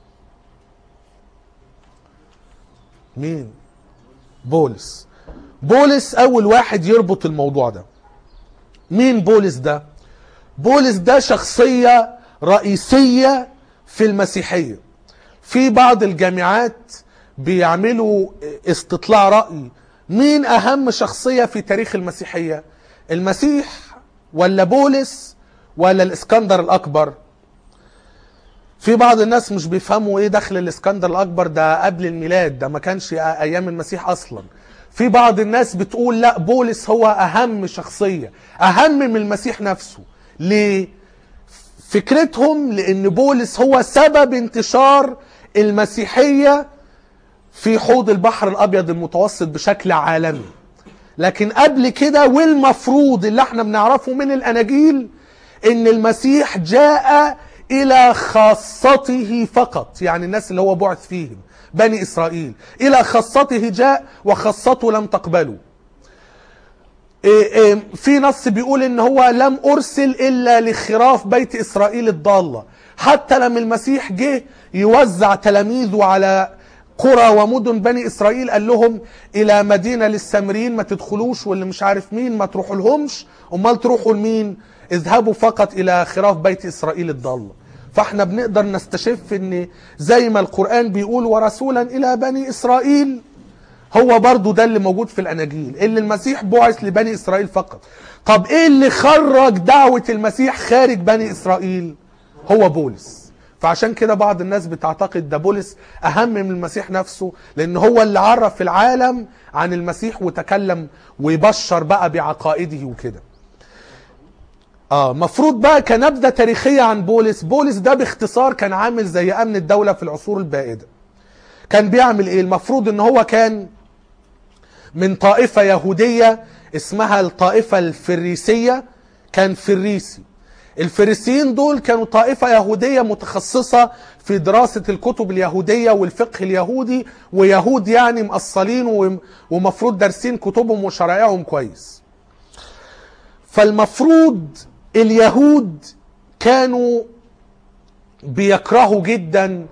[SPEAKER 1] مين بولس بولس اول واحد يربط الموضوع ده مين بولس ده بولس ده شخصية رئيسية في المسيحية في بعض الجامعات بيعملوا استطلاع رأي مين أهم شخصية في تاريخ المسيحية المسيح ولا بولس ولا الإسكندر الأكبر في بعض الناس مش بيفهموا ايه دخل الاسكندر الاكبر ده قبل الميلاد ده ما كانش ايام المسيح اصلا في بعض الناس بتقول لا بولس هو اهم شخصية اهم من المسيح نفسه ليه فكرتهم لان بولس هو سبب انتشار المسيحية في حوض البحر الابيض المتوسط بشكل عالمي لكن قبل كده والمفروض اللي احنا بنعرفه من الاناجيل ان المسيح جاء الى خاصته فقط يعني الناس اللي هو بعث فيهم بني اسرائيل الى خاصته جاء وخاصته لم تقبله إيه إيه في نص بيقول ان هو لم ارسل الا لخراف بيت اسرائيل الضاله حتى لما المسيح جه يوزع تلاميذه على قرى ومدن بني اسرائيل قال لهم الى مدينه للسامريين ما تدخلوش واللي مش عارف مين ما تروحوا لهمش امال تروحوا لمين اذهبوا فقط الى خراف بيت اسرائيل الضاله فاحنا بنقدر نستشف ان زي ما القران بيقول ورسولا الى بني اسرائيل هو برضو ده اللي موجود في الاناجيل اللي المسيح بعث لبني اسرائيل فقط طب ايه اللي خرج دعوه المسيح خارج بني اسرائيل هو بولس فعشان كده بعض الناس بتعتقد ده بولس اهم من المسيح نفسه لان هو اللي عرف العالم عن المسيح وتكلم ويبشر بقى بعقائده وكده اه مفروض بقى كنبذه تاريخيه عن بولس بولس ده باختصار كان عامل زي امن الدوله في العصور البائده كان بيعمل ايه المفروض ان هو كان من طائفه يهوديه اسمها الطائفه الفريسيه كان فريسي الفريسيين دول كانوا طائفة يهودية متخصصة في دراسة الكتب اليهودية والفقه اليهودي ويهود يعني مأصلين ومفروض دارسين كتبهم وشرائعهم كويس فالمفروض اليهود كانوا بيكرهوا جدا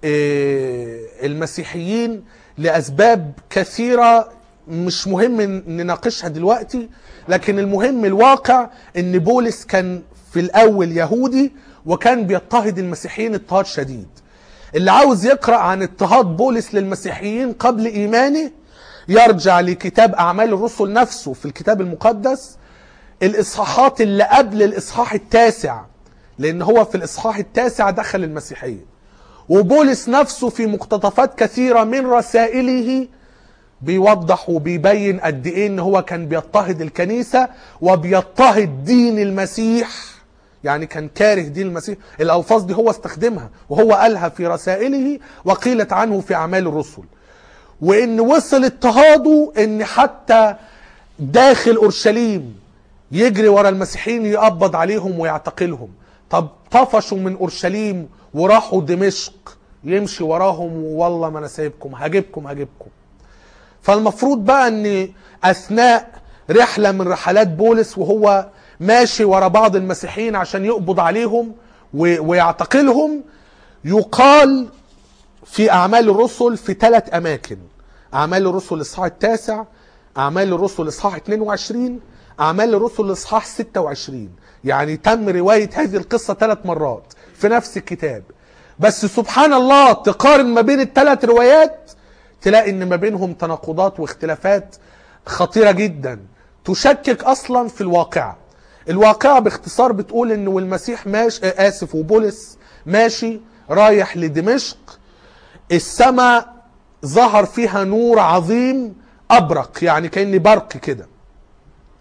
[SPEAKER 1] المسيحيين لأسباب كثيرة مش مهم نناقشها دلوقتي لكن المهم الواقع ان بولس كان في الاول يهودي وكان بيضطهد المسيحيين اضطهاد شديد اللي عاوز يقرا عن اضطهاد بولس للمسيحيين قبل ايمانه يرجع لكتاب اعمال الرسل نفسه في الكتاب المقدس الاصحاحات اللي قبل الاصحاح التاسع لان هو في الاصحاح التاسع دخل المسيحيه وبولس نفسه في مقتطفات كثيره من رسائله بيوضح وبيبين قد ايه ان هو كان بيضطهد الكنيسه وبيضطهد دين المسيح يعني كان كاره دين المسيح الالفاظ دي هو استخدمها وهو قالها في رسائله وقيلت عنه في اعمال الرسل وان وصل اضطهاده ان حتى داخل اورشليم يجري ورا المسيحيين يقبض عليهم ويعتقلهم طب طفشوا من اورشليم وراحوا دمشق يمشي وراهم والله ما انا سايبكم هجيبكم هجيبكم فالمفروض بقى ان اثناء رحله من رحلات بولس وهو ماشي ورا بعض المسيحيين عشان يقبض عليهم ويعتقلهم يقال في اعمال الرسل في ثلاث اماكن اعمال الرسل الاصحاح التاسع اعمال الرسل الاصحاح 22 اعمال الرسل الاصحاح 26 يعني تم روايه هذه القصه ثلاث مرات في نفس الكتاب بس سبحان الله تقارن ما بين الثلاث روايات تلاقي ان ما بينهم تناقضات واختلافات خطيره جدا تشكك اصلا في الواقعه الواقعه باختصار بتقول ان والمسيح ماشي اسف وبولس ماشي رايح لدمشق السماء ظهر فيها نور عظيم ابرق يعني كان برق كده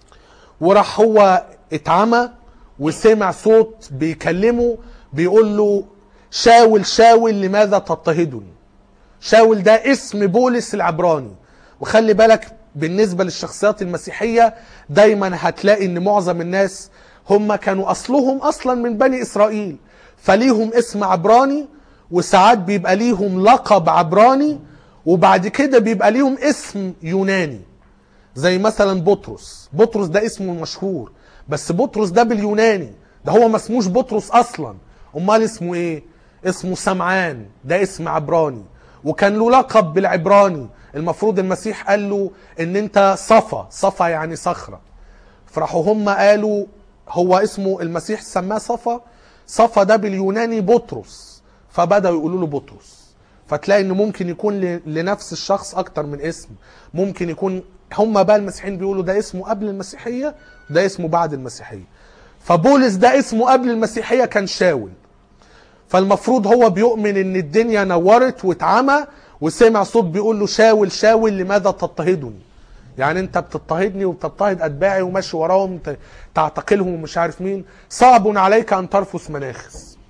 [SPEAKER 1] وراح هو اتعمى وسمع صوت بيكلمه بيقول له شاول شاول لماذا تضطهدني شاول ده اسم بولس العبراني وخلي بالك بالنسبة للشخصيات المسيحية دايما هتلاقي ان معظم الناس هم كانوا اصلهم اصلا من بني اسرائيل فليهم اسم عبراني وساعات بيبقى ليهم لقب عبراني وبعد كده بيبقى ليهم اسم يوناني زي مثلا بطرس بطرس ده اسمه المشهور بس بطرس ده باليوناني ده هو ما اسموش بطرس اصلا امال اسمه ايه اسمه سمعان ده اسم عبراني وكان له لقب بالعبراني المفروض المسيح قال له ان انت صفا صفا يعني صخرة فراحوا هم قالوا هو اسمه المسيح سماه صفا صفا ده باليوناني بطرس فبدأوا يقولوا له بطرس فتلاقي ان ممكن يكون ل- لنفس الشخص اكتر من اسم ممكن يكون هم بقى المسيحيين بيقولوا ده اسمه قبل المسيحية وده اسمه بعد المسيحية فبولس ده اسمه قبل المسيحية كان شاول فالمفروض هو بيؤمن ان الدنيا نورت واتعمى وسمع صوت بيقول له شاول شاول لماذا تضطهدني يعني انت بتضطهدني وبتضطهد اتباعي وماشي وراهم ت- تعتقلهم ومش عارف مين صعب عليك ان ترفس مناخس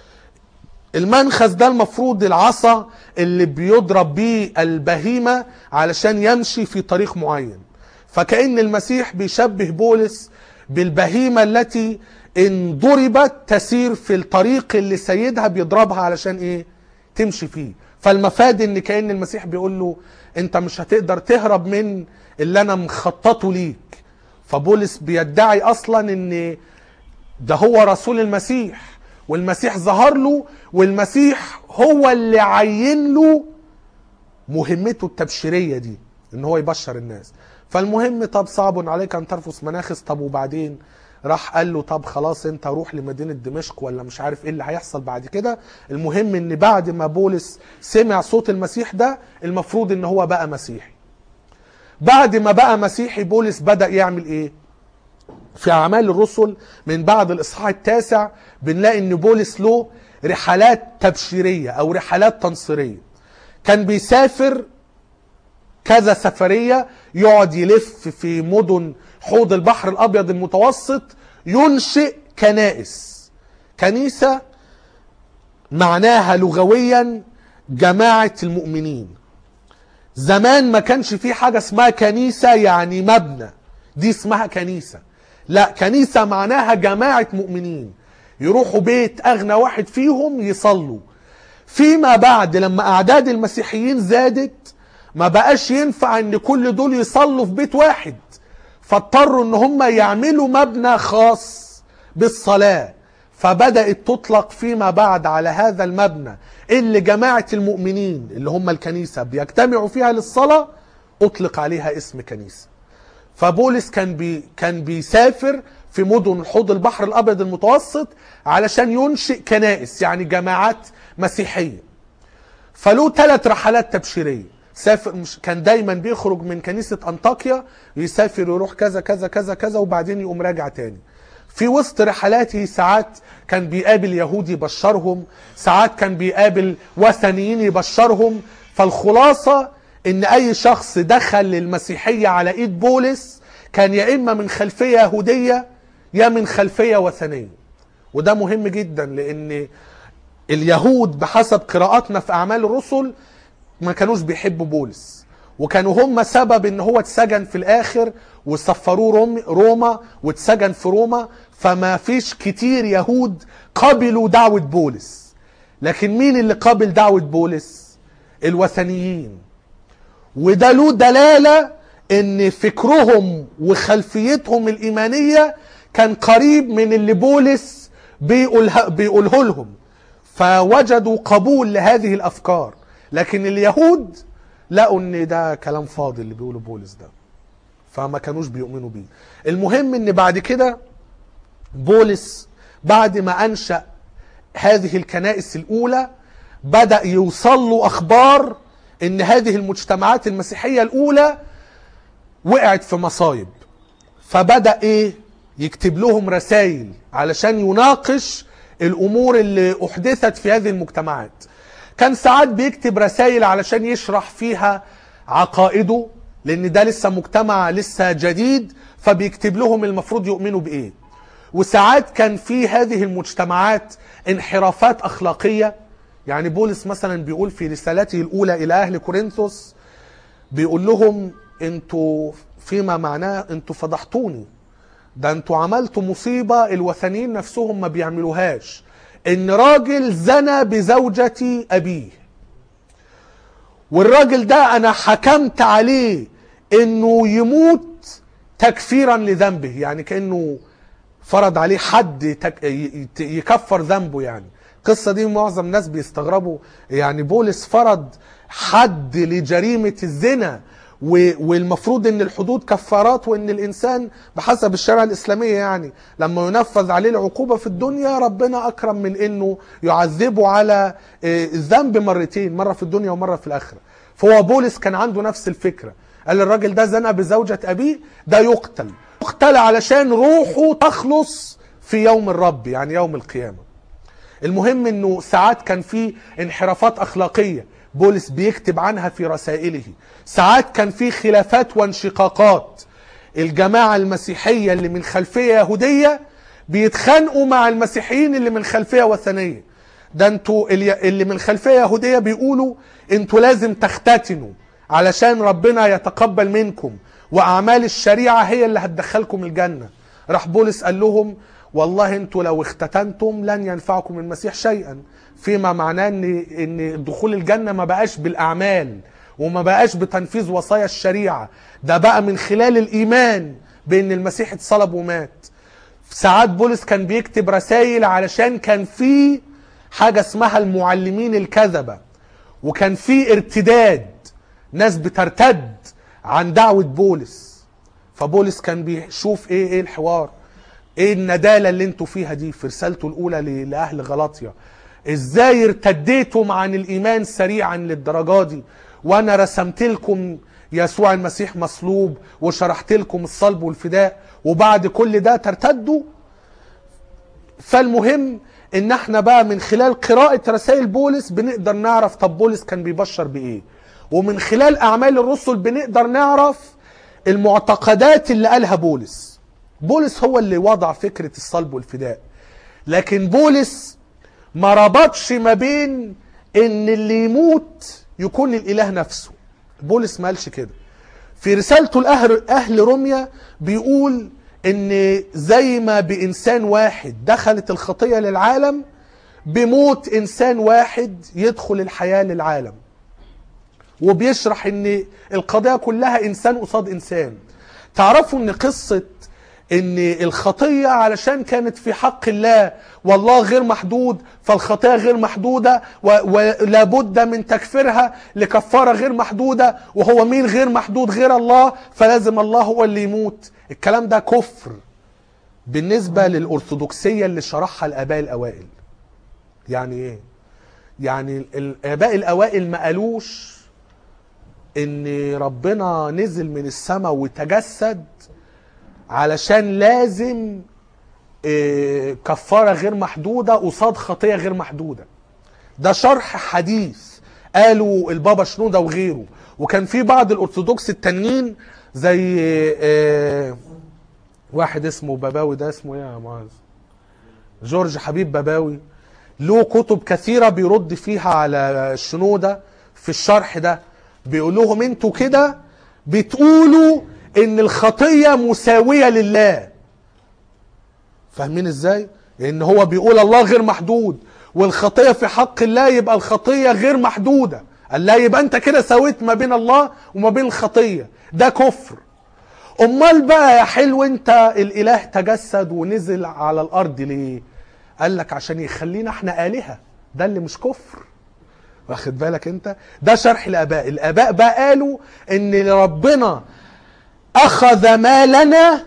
[SPEAKER 1] المنخس ده المفروض العصا اللي بيضرب بيه البهيمة علشان يمشي في طريق معين فكأن المسيح بيشبه بولس بالبهيمة التي ان ضربت تسير في الطريق اللي سيدها بيضربها علشان ايه تمشي فيه فالمفاد ان كأن المسيح بيقول له انت مش هتقدر تهرب من اللي انا مخططه ليك فبولس بيدعي اصلا ان ده هو رسول المسيح والمسيح ظهر له والمسيح هو اللي عين له مهمته التبشيريه دي ان هو يبشر الناس فالمهم طب صعب عليك ان ترفس مناخس طب وبعدين راح قال له طب خلاص انت روح لمدينه دمشق ولا مش عارف ايه اللي هيحصل بعد كده المهم ان بعد ما بولس سمع صوت المسيح ده المفروض ان هو بقى مسيحي بعد ما بقى مسيحي بولس بدا يعمل ايه في اعمال الرسل من بعد الاصحاح التاسع بنلاقي ان بولس له رحلات تبشيريه او رحلات تنصيريه كان بيسافر كذا سفريه يقعد يلف في مدن حوض البحر الابيض المتوسط ينشئ كنائس كنيسه معناها لغويا جماعه المؤمنين زمان ما كانش في حاجه اسمها كنيسه يعني مبنى دي اسمها كنيسه لا كنيسه معناها جماعه مؤمنين يروحوا بيت اغنى واحد فيهم يصلوا فيما بعد لما اعداد المسيحيين زادت ما بقاش ينفع ان كل دول يصلوا في بيت واحد فاضطروا ان هم يعملوا مبنى خاص بالصلاه فبدات تطلق فيما بعد على هذا المبنى اللي جماعه المؤمنين اللي هم الكنيسه بيجتمعوا فيها للصلاه اطلق عليها اسم كنيسه فبولس كان بي كان بيسافر في مدن حوض البحر الابيض المتوسط علشان ينشئ كنائس يعني جماعات مسيحيه فله ثلاث رحلات تبشيريه سافر مش كان دايما بيخرج من كنيسه انطاكيا يسافر يروح كذا كذا كذا كذا وبعدين يقوم راجع تاني في وسط رحلاته ساعات كان بيقابل يهود يبشرهم ساعات كان بيقابل وثنيين يبشرهم فالخلاصه ان اي شخص دخل للمسيحيه على ايد بولس كان يا اما من خلفيه يهوديه يا من خلفيه وثنيه وده مهم جدا لان اليهود بحسب قراءاتنا في اعمال الرسل ما كانوش بيحبوا بولس وكانوا هم سبب ان هو اتسجن في الاخر وسفروه روم روما واتسجن في روما فما فيش كتير يهود قبلوا دعوة بولس لكن مين اللي قبل دعوة بولس الوثنيين وده له دلالة ان فكرهم وخلفيتهم الايمانية كان قريب من اللي بولس بيقوله, بيقوله لهم فوجدوا قبول لهذه الافكار لكن اليهود لقوا ان ده كلام فاضي اللي بيقوله بولس ده فما كانوش بيؤمنوا بيه المهم ان بعد كده بولس بعد ما انشا هذه الكنائس الاولى بدا يوصل له اخبار ان هذه المجتمعات المسيحيه الاولى وقعت في مصايب فبدا ايه يكتب لهم رسائل علشان يناقش الامور اللي احدثت في هذه المجتمعات كان ساعات بيكتب رسائل علشان يشرح فيها عقائده لان ده لسه مجتمع لسه جديد فبيكتب لهم المفروض يؤمنوا بايه وساعات كان في هذه المجتمعات انحرافات اخلاقيه يعني بولس مثلا بيقول في رسالته الاولى الى اهل كورنثوس بيقول لهم انتوا فيما معناه انتوا فضحتوني ده انتوا عملتوا مصيبة الوثنيين نفسهم ما بيعملوهاش ان راجل زنى بزوجة ابيه والراجل ده انا حكمت عليه انه يموت تكفيرا لذنبه يعني كانه فرض عليه حد تك... ي- ي- يكفر ذنبه يعني القصة دي معظم الناس بيستغربوا يعني بولس فرض حد لجريمة الزنا و... والمفروض ان الحدود كفارات وان الانسان بحسب الشريعة الاسلامية يعني لما ينفذ عليه العقوبة في الدنيا ربنا اكرم من انه يعذبه على آه، الذنب مرتين مرة في الدنيا ومرة في الاخرة فهو بولس كان عنده نفس الفكرة قال الراجل ده زنى بزوجة ابيه ده يقتل يقتل علشان روحه تخلص في يوم الرب يعني يوم القيامة المهم انه ساعات كان في انحرافات اخلاقيه بولس بيكتب عنها في رسائله ساعات كان في خلافات وانشقاقات الجماعه المسيحيه اللي من خلفيه يهوديه بيتخانقوا مع المسيحيين اللي من خلفيه وثنيه ده انتوا اللي اللي من خلفيه يهوديه بيقولوا انتوا لازم تختتنوا علشان ربنا يتقبل منكم واعمال الشريعه هي اللي هتدخلكم الجنه راح بولس قال لهم والله انتوا لو اختتنتم لن ينفعكم المسيح شيئا فيما معناه ان ان دخول الجنه ما بقاش بالاعمال وما بقاش بتنفيذ وصايا الشريعه ده بقى من خلال الايمان بان المسيح اتصلب ومات ساعات بولس كان بيكتب رسائل علشان كان في حاجه اسمها المعلمين الكذبه وكان في ارتداد ناس بترتد عن دعوه بولس فبولس كان بيشوف ايه ايه الحوار ايه الندالة اللي انتوا فيها دي في رسالته الاولى ل- لاهل غلاطيا ازاي ارتديتم عن الايمان سريعا للدرجة دي وانا رسمت لكم يسوع المسيح مصلوب وشرحت لكم الصلب والفداء وبعد كل ده ترتدوا فالمهم ان احنا بقى من خلال قراءة رسائل بولس بنقدر نعرف طب بولس كان بيبشر بايه ومن خلال اعمال الرسل بنقدر نعرف المعتقدات اللي قالها بولس بولس هو اللي وضع فكرة الصلب والفداء لكن بولس ما ربطش ما بين ان اللي يموت يكون الاله نفسه بولس ما قالش كده في رسالته لأهل أهل روميا بيقول إن زي ما بإنسان واحد دخلت الخطية للعالم بموت إنسان واحد يدخل الحياة للعالم وبيشرح إن القضية كلها إنسان قصاد إنسان تعرفوا إن قصة إن الخطية علشان كانت في حق الله والله غير محدود فالخطية غير محدودة و- ولابد من تكفيرها لكفارة غير محدودة وهو مين غير محدود غير الله فلازم الله هو اللي يموت الكلام ده كفر بالنسبة للأرثوذكسية اللي شرحها الآباء الأوائل يعني إيه؟ يعني الآباء الأوائل ما قالوش إن ربنا نزل من السماء وتجسد علشان لازم إيه، كفارة غير محدودة قصاد خطية غير محدودة ده شرح حديث قالوا البابا شنودة وغيره وكان في بعض الأرثوذكس التانيين زي إيه، واحد اسمه باباوي ده اسمه ايه يا معاذ جورج حبيب باباوي له كتب كثيرة بيرد فيها على الشنودة في الشرح ده بيقول لهم انتوا كده بتقولوا ان الخطية مساوية لله فاهمين ازاي لان هو بيقول الله غير محدود والخطية في حق الله يبقى الخطية غير محدودة قال لا يبقى انت كده سويت ما بين الله وما بين الخطية ده كفر امال بقى يا حلو انت الاله تجسد ونزل على الارض ليه قال لك عشان يخلينا احنا الهه ده اللي مش كفر واخد بالك انت ده شرح الاباء الاباء بقى قالوا ان ربنا اخذ مالنا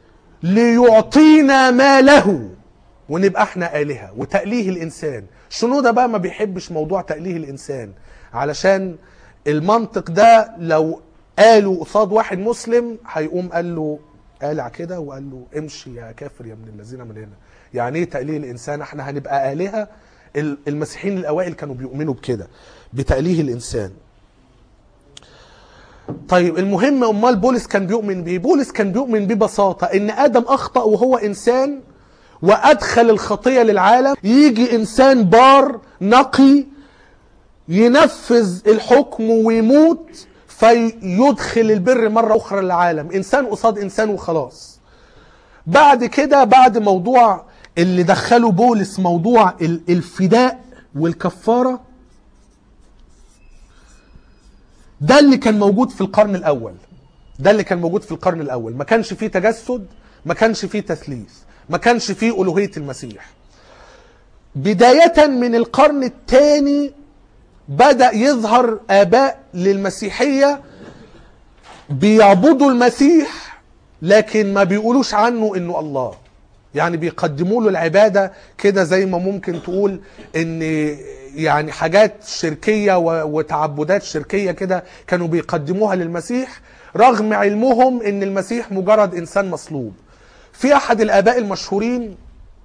[SPEAKER 1] ليعطينا ماله ونبقى احنا آلهة وتأليه الإنسان شنودة بقى ما بيحبش موضوع تأليه الإنسان علشان المنطق ده لو قالوا قصاد واحد مسلم هيقوم قال له قالع كده وقال له امشي يا كافر يا من الذين من هنا يعني ايه تأليه الإنسان احنا هنبقى آلهة ال- المسيحيين الأوائل كانوا بيؤمنوا بكده بتأليه الإنسان طيب المهم امال بولس كان بيؤمن بيه بولس كان بيؤمن ببساطه ان ادم اخطا وهو انسان وادخل الخطيه للعالم يجي انسان بار نقي ينفذ الحكم ويموت فيدخل البر مره اخرى للعالم انسان قصاد انسان وخلاص بعد كده بعد موضوع اللي دخله بولس موضوع ال- الفداء والكفاره ده اللي كان موجود في القرن الاول ده اللي كان موجود في القرن الاول ما كانش فيه تجسد ما كانش فيه تثليث ما كانش فيه الوهيه المسيح بدايه من القرن الثاني بدا يظهر اباء للمسيحيه بيعبدوا المسيح لكن ما بيقولوش عنه انه الله يعني بيقدموا له العباده كده زي ما ممكن تقول ان يعني حاجات شركيه و- وتعبدات شركيه كده كانوا بيقدموها للمسيح رغم علمهم ان المسيح مجرد انسان مصلوب في احد الاباء المشهورين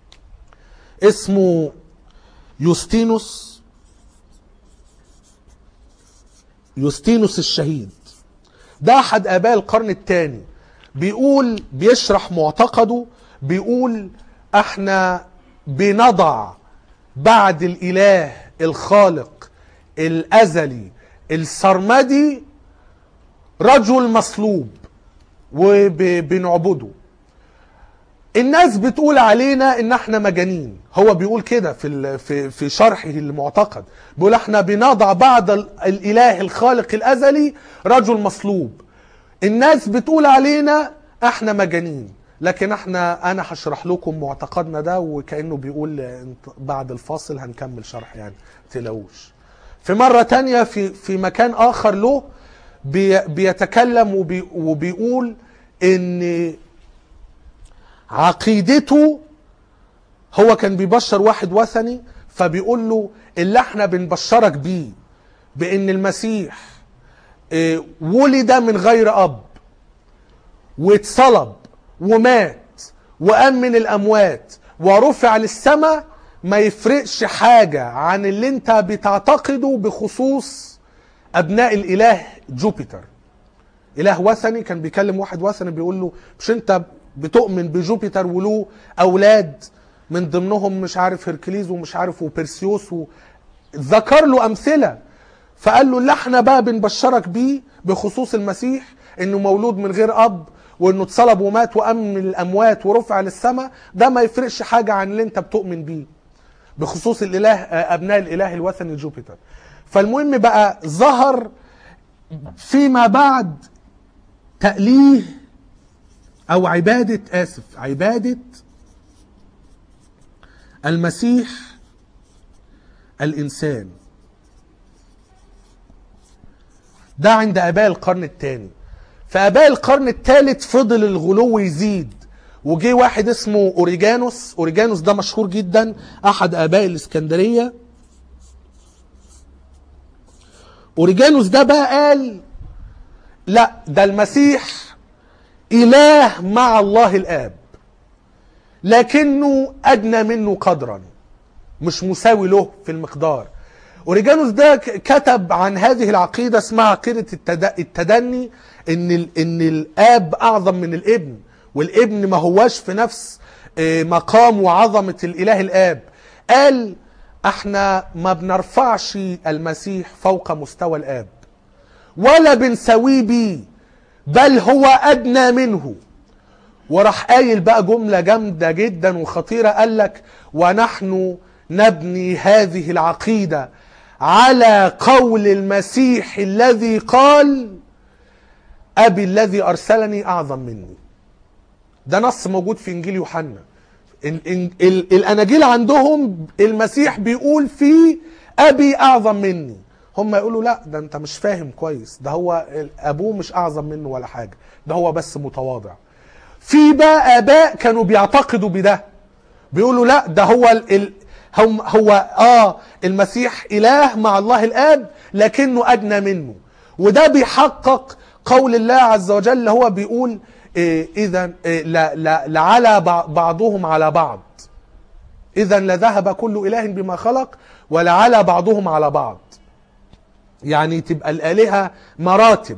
[SPEAKER 1] اسمه يوستينوس يوستينوس الشهيد ده احد اباء القرن الثاني بيقول بيشرح معتقده بيقول احنا بنضع بعد الاله الخالق الازلي السرمدي رجل مصلوب وبنعبده الناس بتقول علينا ان احنا مجانين هو بيقول كده في ال- في في شرحه المعتقد بيقول احنا بنضع بعد ال- الاله الخالق الازلي رجل مصلوب الناس بتقول علينا احنا مجانين لكن احنا انا هشرح لكم معتقدنا ده وكانه بيقول انت- بعد الفاصل هنكمل شرح يعني تلاقوش في مرة تانية في في مكان آخر له بي بيتكلم وبي وبيقول إن عقيدته هو كان بيبشر واحد وثني فبيقول له اللي احنا بنبشرك بيه بان المسيح اه، ولد من غير اب واتصلب ومات وقام من الاموات ورفع للسماء ما يفرقش حاجة عن اللي انت بتعتقده بخصوص ابناء الاله جوبيتر اله وثني كان بيكلم واحد وثني بيقول له مش انت بتؤمن بجوبيتر وله اولاد من ضمنهم مش عارف هركليز ومش عارف وبرسيوس و... ذكر له امثله فقال له اللي احنا بقى بنبشرك بيه بخصوص المسيح انه مولود من غير اب وانه اتصلب ومات وقام من الاموات ورفع للسماء ده ما يفرقش حاجه عن اللي انت بتؤمن بيه بخصوص الاله آه، ابناء الاله الوثني جوبيتر فالمهم بقى ظهر فيما بعد تأليه أو عبادة آسف عبادة المسيح الإنسان ده عند آباء القرن الثاني في آباء القرن الثالث فضل الغلو يزيد وجي واحد اسمه أوريجانوس أوريجانوس ده مشهور جدا أحد آباء الإسكندرية أوريجانوس ده بقى قال لا ده المسيح إله مع الله الآب لكنه أدنى منه قدرا مش مساوي له في المقدار أوريجانوس ده ك- كتب عن هذه العقيدة اسمها عقيدة التد- التدني إن ال- إن الآب أعظم من الابن والابن ما هواش في نفس آه، مقام وعظمة الإله الآب قال احنا ما بنرفعش المسيح فوق مستوى الآب ولا بنساويه بيه بل هو ادنى منه وراح قايل بقى جمله جامده جدا وخطيره قال لك ونحن نبني هذه العقيده على قول المسيح الذي قال ابي الذي ارسلني اعظم مني ده نص موجود في انجيل يوحنا ال- ال- ال- الاناجيل عندهم المسيح بيقول فيه ابي اعظم مني هم يقولوا لا ده انت مش فاهم كويس ده هو ال- ابوه مش اعظم منه ولا حاجه ده هو بس متواضع في بقى اباء كانوا بيعتقدوا بده بيقولوا لا ده هو ال ال هم هو اه المسيح اله مع الله الاب لكنه ادنى منه وده بيحقق قول الله عز وجل هو بيقول إيه اذا إيه لا لا لعلى بع- بعضهم على بعض اذا لذهب كل اله بما خلق ولعلى بعضهم على بعض يعني تبقى الالهه مراتب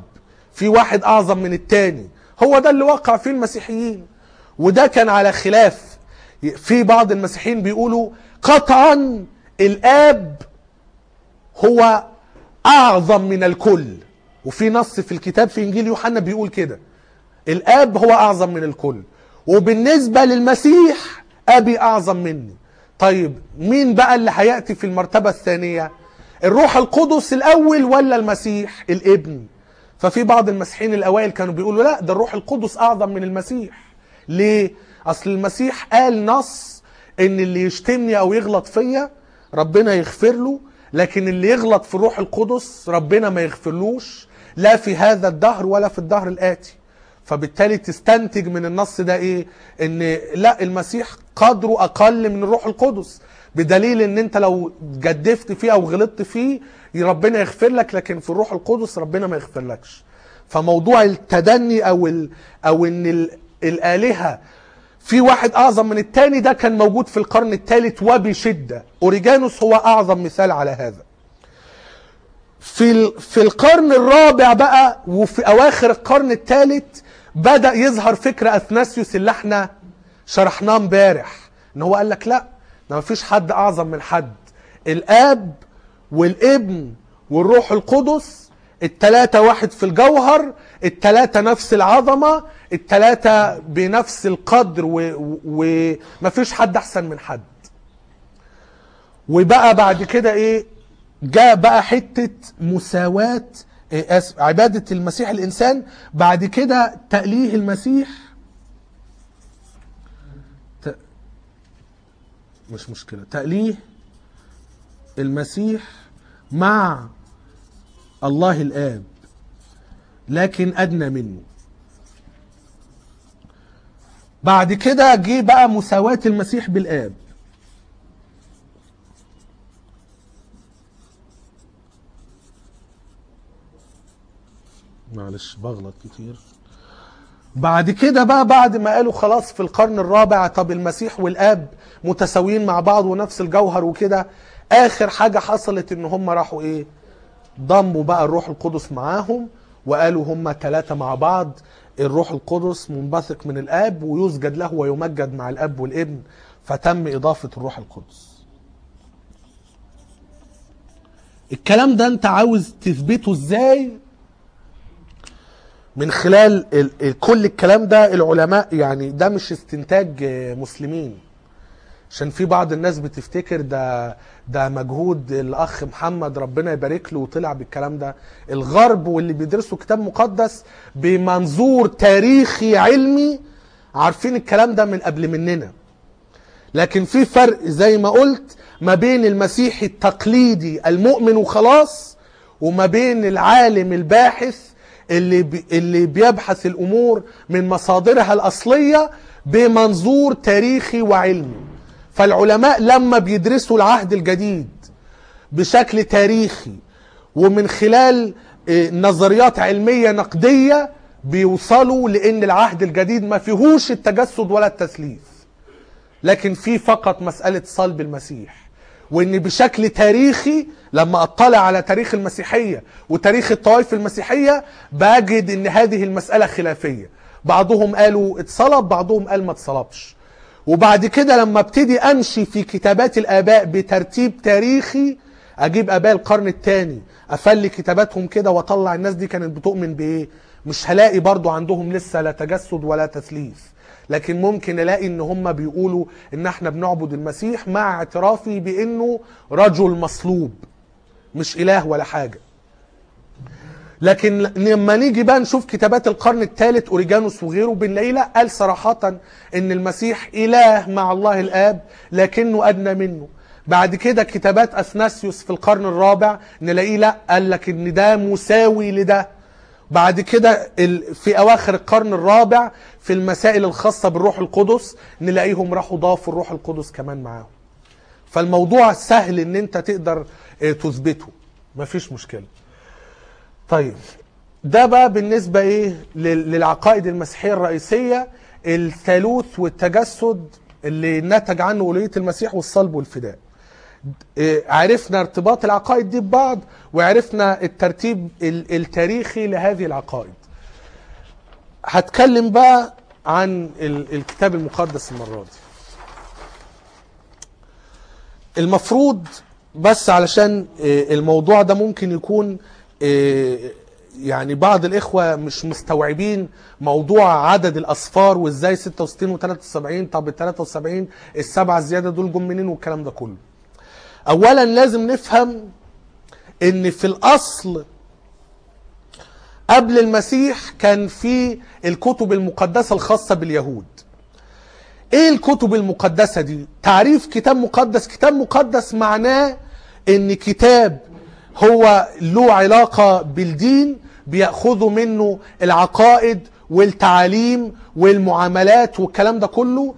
[SPEAKER 1] في واحد اعظم من التاني هو ده اللي وقع فيه المسيحيين وده كان على خلاف في بعض المسيحيين بيقولوا قطعا الاب هو اعظم من الكل وفي نص في الكتاب في انجيل يوحنا بيقول كده الاب هو اعظم من الكل وبالنسبه للمسيح ابي اعظم مني طيب مين بقى اللي هياتي في المرتبه الثانيه الروح القدس الاول ولا المسيح الابن ففي بعض المسيحيين الاوائل كانوا بيقولوا لا ده الروح القدس اعظم من المسيح ليه اصل المسيح قال نص ان اللي يشتمني او يغلط فيا ربنا يغفر له لكن اللي يغلط في الروح القدس ربنا ما يغفرلوش لا في هذا الدهر ولا في الدهر الاتي فبالتالي تستنتج من النص ده ايه ان لا المسيح قدره اقل من الروح القدس بدليل ان انت لو جدفت فيه او غلطت فيه ربنا يغفر لك لكن في الروح القدس ربنا ما يغفر لكش فموضوع التدني او ال او ان ال الالهه في واحد اعظم من التاني ده كان موجود في القرن الثالث وبشده اوريجانوس هو اعظم مثال على هذا في ال- في القرن الرابع بقى وفي اواخر القرن الثالث بدا يظهر فكر اثناسيوس اللي احنا شرحناه امبارح ان هو قال لك لا ده مفيش حد اعظم من حد الاب والابن والروح القدس التلاتة واحد في الجوهر التلاتة نفس العظمة التلاتة بنفس القدر و- و- ومفيش حد احسن من حد وبقى بعد كده ايه جاء بقى حتة مساواة إيه، آسف، عبادة المسيح الإنسان بعد كده تأليه المسيح ت... مش مشكلة تأليه المسيح مع الله الآب لكن أدنى منه بعد كده جه بقى مساواة المسيح بالآب معلش بغلط كتير بعد كده بقى بعد ما قالوا خلاص في القرن الرابع طب المسيح والاب متساويين مع بعض ونفس الجوهر وكده اخر حاجه حصلت ان هم راحوا ايه ضموا بقى الروح القدس معاهم وقالوا هم ثلاثه مع بعض الروح القدس منبثق من الاب ويسجد له ويمجد مع الاب والابن فتم اضافه الروح القدس الكلام ده انت عاوز تثبته ازاي من خلال ال- ال- كل الكلام ده العلماء يعني ده مش استنتاج آه، مسلمين عشان في بعض الناس بتفتكر ده ده مجهود الاخ محمد ربنا يبارك له وطلع بالكلام ده الغرب واللي بيدرسوا كتاب مقدس بمنظور تاريخي علمي عارفين الكلام ده من قبل مننا لكن في فرق زي ما قلت ما بين المسيحي التقليدي المؤمن وخلاص وما بين العالم الباحث اللي بي اللي بيبحث الامور من مصادرها الاصليه بمنظور تاريخي وعلمي فالعلماء لما بيدرسوا العهد الجديد بشكل تاريخي ومن خلال آه، نظريات علميه نقديه بيوصلوا لان العهد الجديد ما فيهوش التجسد ولا التثليث لكن في فقط مسألة صلب المسيح وان بشكل تاريخي لما اطلع على تاريخ المسيحية وتاريخ الطوائف المسيحية بجد ان هذه المسألة خلافية بعضهم قالوا اتصلب بعضهم قال ما اتصلبش وبعد كده لما ابتدي امشي في كتابات الاباء بترتيب تاريخي اجيب اباء القرن الثاني افلي كتاباتهم كده واطلع الناس دي كانت بتؤمن بايه مش هلاقي برضو عندهم لسه لا تجسد ولا تثليث لكن ممكن الاقي ان هم بيقولوا ان احنا بنعبد المسيح مع اعترافي بانه رجل مصلوب مش اله ولا حاجه لكن لما نيجي بقى نشوف كتابات القرن الثالث اوريجانوس وغيره بنلاقيه لا قال صراحه ان المسيح اله مع الله الاب لكنه ادنى منه بعد كده كتابات اثناسيوس في القرن الرابع نلاقيه لا قال لك ان ده مساوي لده بعد كده ال- في اواخر القرن الرابع في المسائل الخاصه بالروح القدس نلاقيهم راحوا ضافوا الروح القدس كمان معاهم فالموضوع سهل ان انت تقدر آه، تثبته مفيش مشكله طيب ده بقى بالنسبة ايه لل- للعقائد المسيحية الرئيسية الثالوث والتجسد اللي نتج عنه أولية المسيح والصلب والفداء إيه، عرفنا ارتباط العقائد دي ببعض وعرفنا الترتيب ال- التاريخي لهذه العقائد هتكلم بقى عن ال- الكتاب المقدس المرة دي المفروض بس علشان آه، الموضوع ده ممكن يكون آه، يعني بعض الإخوة مش مستوعبين موضوع عدد الأصفار وإزاي 66 و73 طب ال 73 السبعة الزيادة دول جم منين والكلام ده كله أولا لازم نفهم إن في الأصل قبل المسيح كان في الكتب المقدسة الخاصة باليهود ايه الكتب المقدسة دي تعريف كتاب مقدس كتاب مقدس معناه ان كتاب هو له علاقة بالدين بيأخذوا منه العقائد والتعاليم والمعاملات والكلام ده كله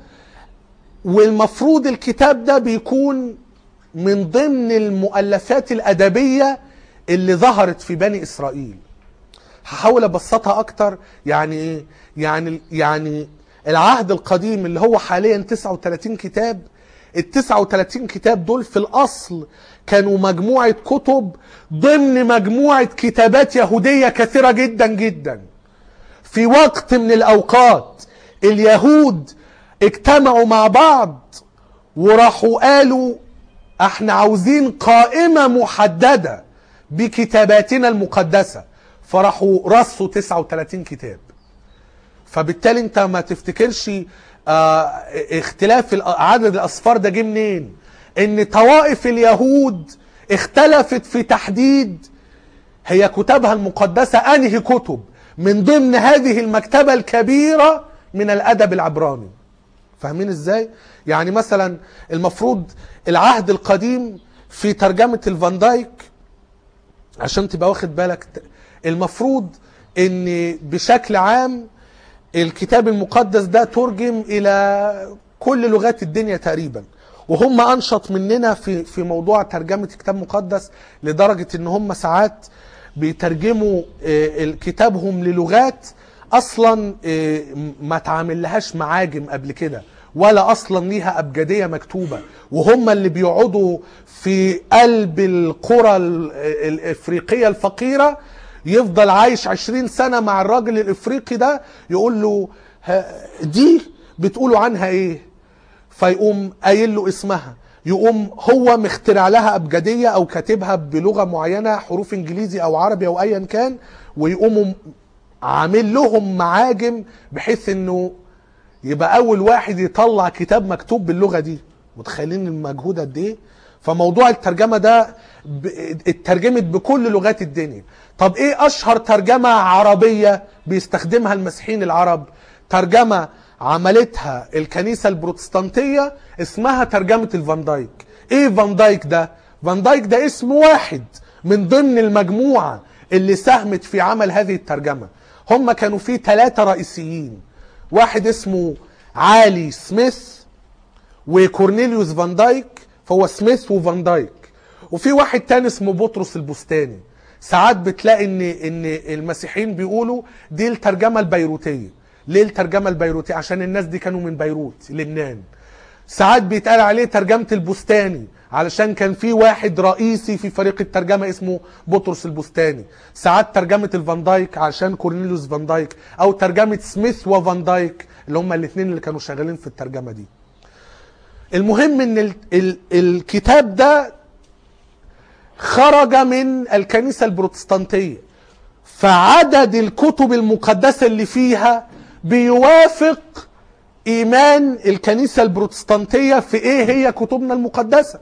[SPEAKER 1] والمفروض الكتاب ده بيكون من ضمن المؤلفات الأدبية اللي ظهرت في بني إسرائيل هحاول ابسطها اكتر يعني ايه يعني يعني العهد القديم اللي هو حاليا 39 كتاب ال 39 كتاب دول في الاصل كانوا مجموعه كتب ضمن مجموعه كتابات يهوديه كثيره جدا جدا في وقت من الاوقات اليهود اجتمعوا مع بعض وراحوا قالوا احنا عاوزين قائمه محدده بكتاباتنا المقدسه فراحوا رصوا 39 كتاب فبالتالي انت ما تفتكرش آه اختلاف الأ- عدد الاصفار ده جه منين ان طوائف اليهود اختلفت في تحديد هي كتابها المقدسة انهي كتب من ضمن هذه المكتبة الكبيرة من الادب العبراني فاهمين ازاي يعني مثلا المفروض العهد القديم في ترجمة الفان دايك عشان تبقى واخد بالك ت- المفروض ان بشكل عام الكتاب المقدس ده ترجم الى كل لغات الدنيا تقريبا وهم انشط مننا في في موضوع ترجمه كتاب مقدس لدرجه ان هم ساعات بيترجموا آه، كتابهم للغات اصلا آه، ما تعامل لهاش معاجم قبل كده ولا اصلا ليها ابجديه مكتوبه وهم اللي بيقعدوا في قلب القرى ال- الافريقيه الفقيره يفضل عايش عشرين سنة مع الراجل الإفريقي ده يقول له ها- دي بتقولوا عنها إيه فيقوم قايل له اسمها يقوم هو مخترع لها أبجدية أو كاتبها بلغة معينة حروف إنجليزي أو عربي أو أيا كان ويقوموا عامل لهم معاجم بحيث إنه يبقى أول واحد يطلع كتاب مكتوب باللغة دي متخيلين المجهود قد إيه فموضوع الترجمة ده ب- اترجمت بكل لغات الدنيا طب ايه اشهر ترجمة عربية بيستخدمها المسيحيين العرب ترجمة عملتها الكنيسة البروتستانتية اسمها ترجمة الفان دايك ايه فان دايك ده فان دايك ده اسم واحد من ضمن المجموعة اللي ساهمت في عمل هذه الترجمة هم كانوا فيه ثلاثة رئيسيين واحد اسمه عالي سميث وكورنيليوس فان دايك فهو سميث وفان دايك وفي واحد تاني اسمه بطرس البستاني ساعات بتلاقي ان ان المسيحيين بيقولوا دي الترجمه البيروتيه ليه الترجمه البيروتيه عشان الناس دي كانوا من بيروت لبنان ساعات بيتقال عليه ترجمه البستاني علشان كان في واحد رئيسي في فريق الترجمه اسمه بطرس البستاني ساعات ترجمه الفان دايك عشان كورنيليوس فان دايك او ترجمه سميث وفان دايك اللي هم الاثنين اللي كانوا شغالين في الترجمه دي المهم ان ال ال الكتاب ده خرج من الكنيسة البروتستانتية فعدد الكتب المقدسة اللي فيها بيوافق إيمان الكنيسة البروتستانتية في إيه هي كتبنا المقدسة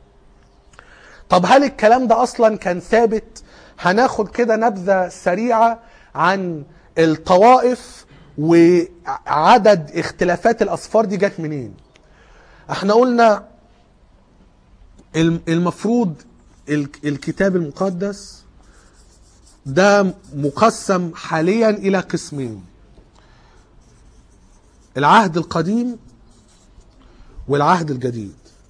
[SPEAKER 1] طب هل الكلام ده أصلا كان ثابت هناخد كده نبذة سريعة عن الطوائف وعدد اختلافات الأصفار دي جت منين احنا قلنا الم- المفروض ال- الكتاب المقدس ده مقسم حاليا الى قسمين العهد القديم والعهد الجديد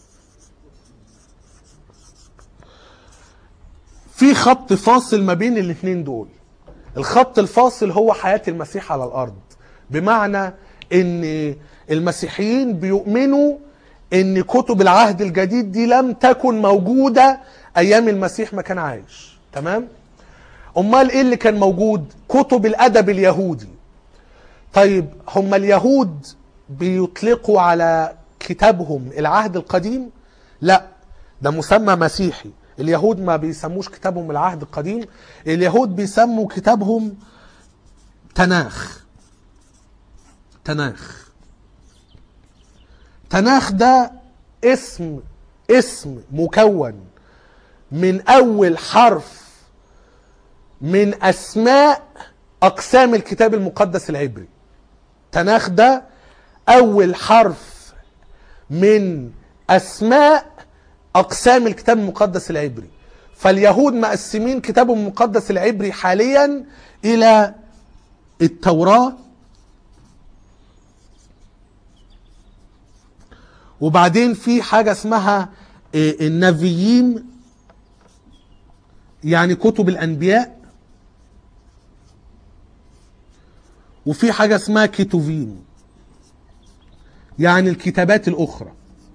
[SPEAKER 1] في خط فاصل ما بين الاثنين دول الخط الفاصل هو حياة المسيح على الأرض بمعنى ان المسيحيين بيؤمنوا ان كتب العهد الجديد دي لم تكن موجودة ايام المسيح ما كان عايش تمام امال ايه اللي كان موجود كتب الادب اليهودي طيب هم اليهود بيطلقوا على كتابهم العهد القديم لا ده مسمى مسيحي اليهود ما بيسموش كتابهم العهد القديم اليهود بيسموا كتابهم تناخ تناخ تناخ ده اسم اسم مكون من اول حرف من اسماء اقسام الكتاب المقدس العبري تناخ ده اول حرف من اسماء اقسام الكتاب المقدس العبري فاليهود مقسمين كتابهم المقدس العبري حاليا الى التوراه وبعدين في حاجه اسمها إيه، النبيين يعني كتب الانبياء وفي حاجه اسمها كتوفيم يعني الكتابات الاخرى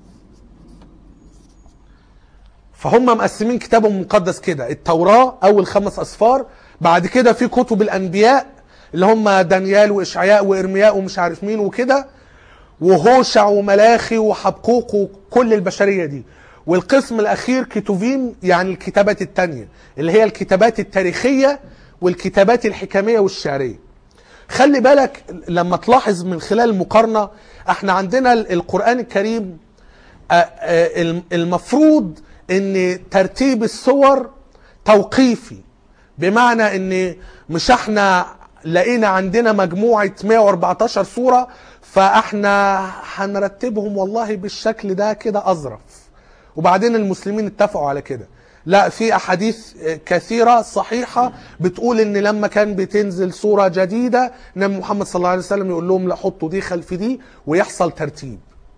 [SPEAKER 1] فهم مقسمين كتابهم المقدس كده التوراة أول خمس أسفار بعد كده في كتب الأنبياء اللي هم دانيال وإشعياء وإرمياء ومش عارف مين وكده وهوشع وملاخي وحبقوق وكل البشرية دي والقسم الأخير كتوفيم يعني الكتابات التانية اللي هي الكتابات التاريخية والكتابات الحكامية والشعرية خلي بالك لما تلاحظ من خلال المقارنة احنا عندنا القرآن الكريم آه، آه، الم- المفروض ان ترتيب السور توقيفي بمعنى ان مش احنا لقينا عندنا مجموعة 114 سورة فاحنا هنرتبهم والله بالشكل ده كده اظرف وبعدين المسلمين اتفقوا على كده لا في احاديث كثيرة صحيحة بتقول ان لما كان بتنزل سورة جديدة نبي محمد صلى الله عليه وسلم يقول لهم لا حطوا دي خلف دي ويحصل ترتيب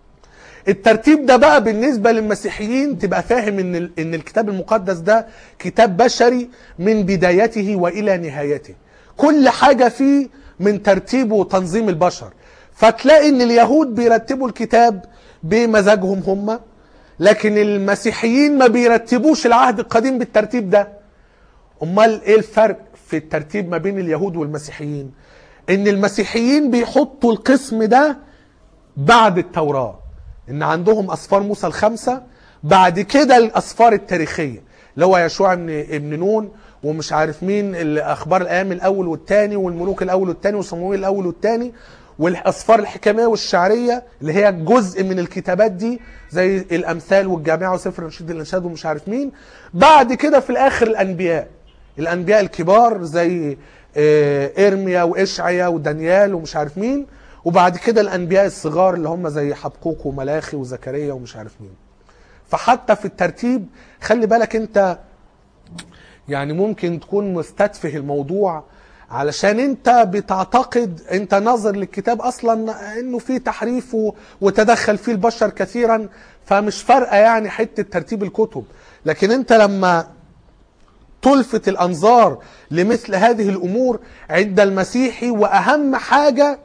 [SPEAKER 1] الترتيب ده بقى بالنسبه للمسيحيين تبقى فاهم ان ال- ان الكتاب المقدس ده كتاب بشري من بدايته والى نهايته كل حاجه فيه من ترتيب وتنظيم البشر فتلاقي ان اليهود بيرتبوا الكتاب بمزاجهم هم لكن المسيحيين ما بيرتبوش العهد القديم بالترتيب ده امال ايه الفرق في الترتيب ما بين اليهود والمسيحيين ان المسيحيين بيحطوا القسم ده بعد التوراة ان عندهم اسفار موسى الخمسة بعد كده الاسفار التاريخية اللي هو يشوع ابن ابن نون ومش عارف مين الاخبار الايام الاول والثاني والملوك الاول والثاني وصموئيل الاول والثاني والاسفار الحكاميه والشعريه اللي هي جزء من الكتابات دي زي الامثال والجامعه وسفر نشيد الانشاد ومش عارف مين بعد كده في الاخر الانبياء الانبياء الكبار زي آه، ارميا واشعيا ودانيال ومش عارف مين وبعد كده الانبياء الصغار اللي هم زي حبقوق وملاخي وزكريا ومش عارف مين فحتى في الترتيب خلي بالك انت يعني ممكن تكون مستتفه الموضوع علشان انت بتعتقد انت ناظر للكتاب اصلا انه فيه تحريف و- وتدخل فيه البشر كثيرا فمش فارقه يعني حته ترتيب الكتب لكن انت لما تلفت الانظار لمثل هذه الامور عند المسيحي واهم حاجه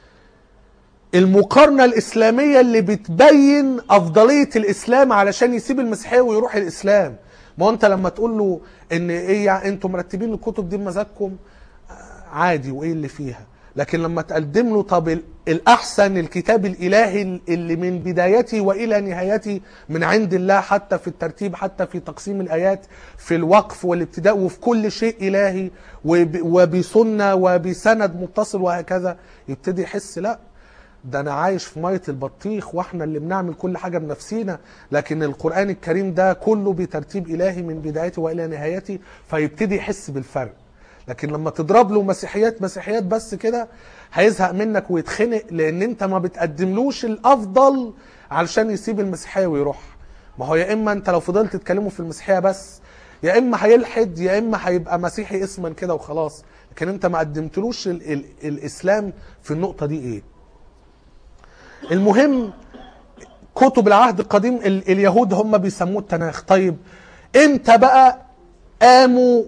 [SPEAKER 1] المقارنه الاسلاميه اللي بتبين افضليه الاسلام علشان يسيب المسيحيه ويروح الاسلام ما هو انت لما تقول له ان ايه يعني انتم مرتبين الكتب دي بمزاجكم آه، عادي وايه اللي فيها لكن لما تقدم له طب ال- الاحسن الكتاب الالهي اللي من بدايته والى نهايته من عند الله حتى في الترتيب حتى في تقسيم الايات في الوقف والابتداء وفي كل شيء الهي وب- وبسنه وبسند متصل وهكذا يبتدي يحس لا ده انا عايش في ميه البطيخ واحنا اللي بنعمل كل حاجه بنفسينا لكن القران الكريم ده كله بترتيب الهي من بدايته والى نهايته فيبتدي يحس بالفرق لكن لما تضرب له مسيحيات مسيحيات بس كده هيزهق منك ويتخنق لان انت ما بتقدملوش الافضل علشان يسيب المسيحيه ويروح ما هو يا اما انت لو فضلت تتكلموا في المسيحيه بس يا اما هيلحد يا اما هيبقى مسيحي اسما كده وخلاص لكن انت ما قدمتلوش ال ال الاسلام في النقطه دي ايه المهم كتب العهد القديم ال اليهود هم بيسموه التناخ طيب امتى بقى قاموا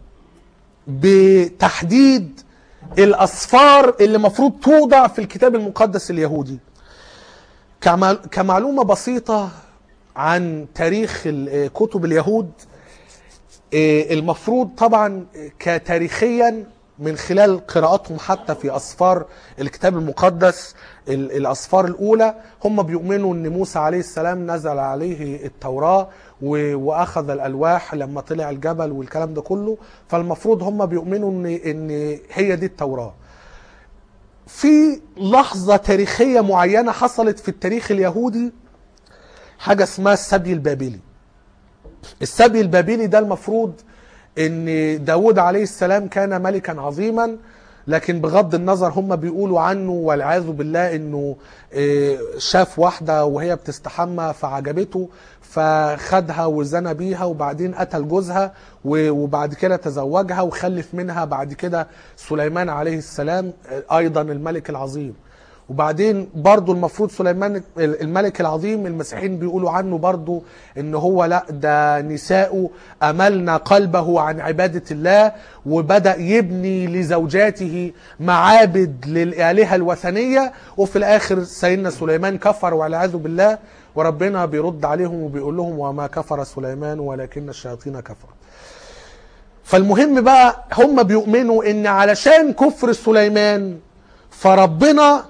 [SPEAKER 1] بتحديد الاسفار اللي المفروض توضع في الكتاب المقدس اليهودي كمع- كمعلومة بسيطة عن تاريخ ال- كتب اليهود إيه، المفروض طبعا كتاريخيا من خلال قراءتهم حتى في أسفار الكتاب المقدس ال- الأسفار الأولى هم بيؤمنوا أن موسى عليه السلام نزل عليه التوراة و- وأخذ الألواح لما طلع الجبل والكلام ده كله فالمفروض هم بيؤمنوا أن أن هي دي التوراة في لحظة تاريخية معينة حصلت في التاريخ اليهودي حاجة اسمها السبي البابلي السبي البابلي ده المفروض ان داود عليه السلام كان ملكا عظيما لكن بغض النظر هم بيقولوا عنه والعياذ بالله انه آه، شاف واحدة وهي بتستحمى فعجبته فخدها وزنى بيها وبعدين قتل جوزها و- وبعد كده تزوجها وخلف منها بعد كده سليمان عليه السلام آه، ايضا الملك العظيم وبعدين برضو المفروض سليمان الملك العظيم المسيحيين بيقولوا عنه برضو ان هو لا ده نساءه املنا قلبه عن عبادة الله وبدأ يبني لزوجاته معابد للآلهة الوثنية وفي الاخر سيدنا سليمان كفر والعياذ بالله وربنا بيرد عليهم وبيقول لهم وما كفر سليمان ولكن الشياطين كفروا فالمهم بقى هم بيؤمنوا ان علشان كفر سليمان فربنا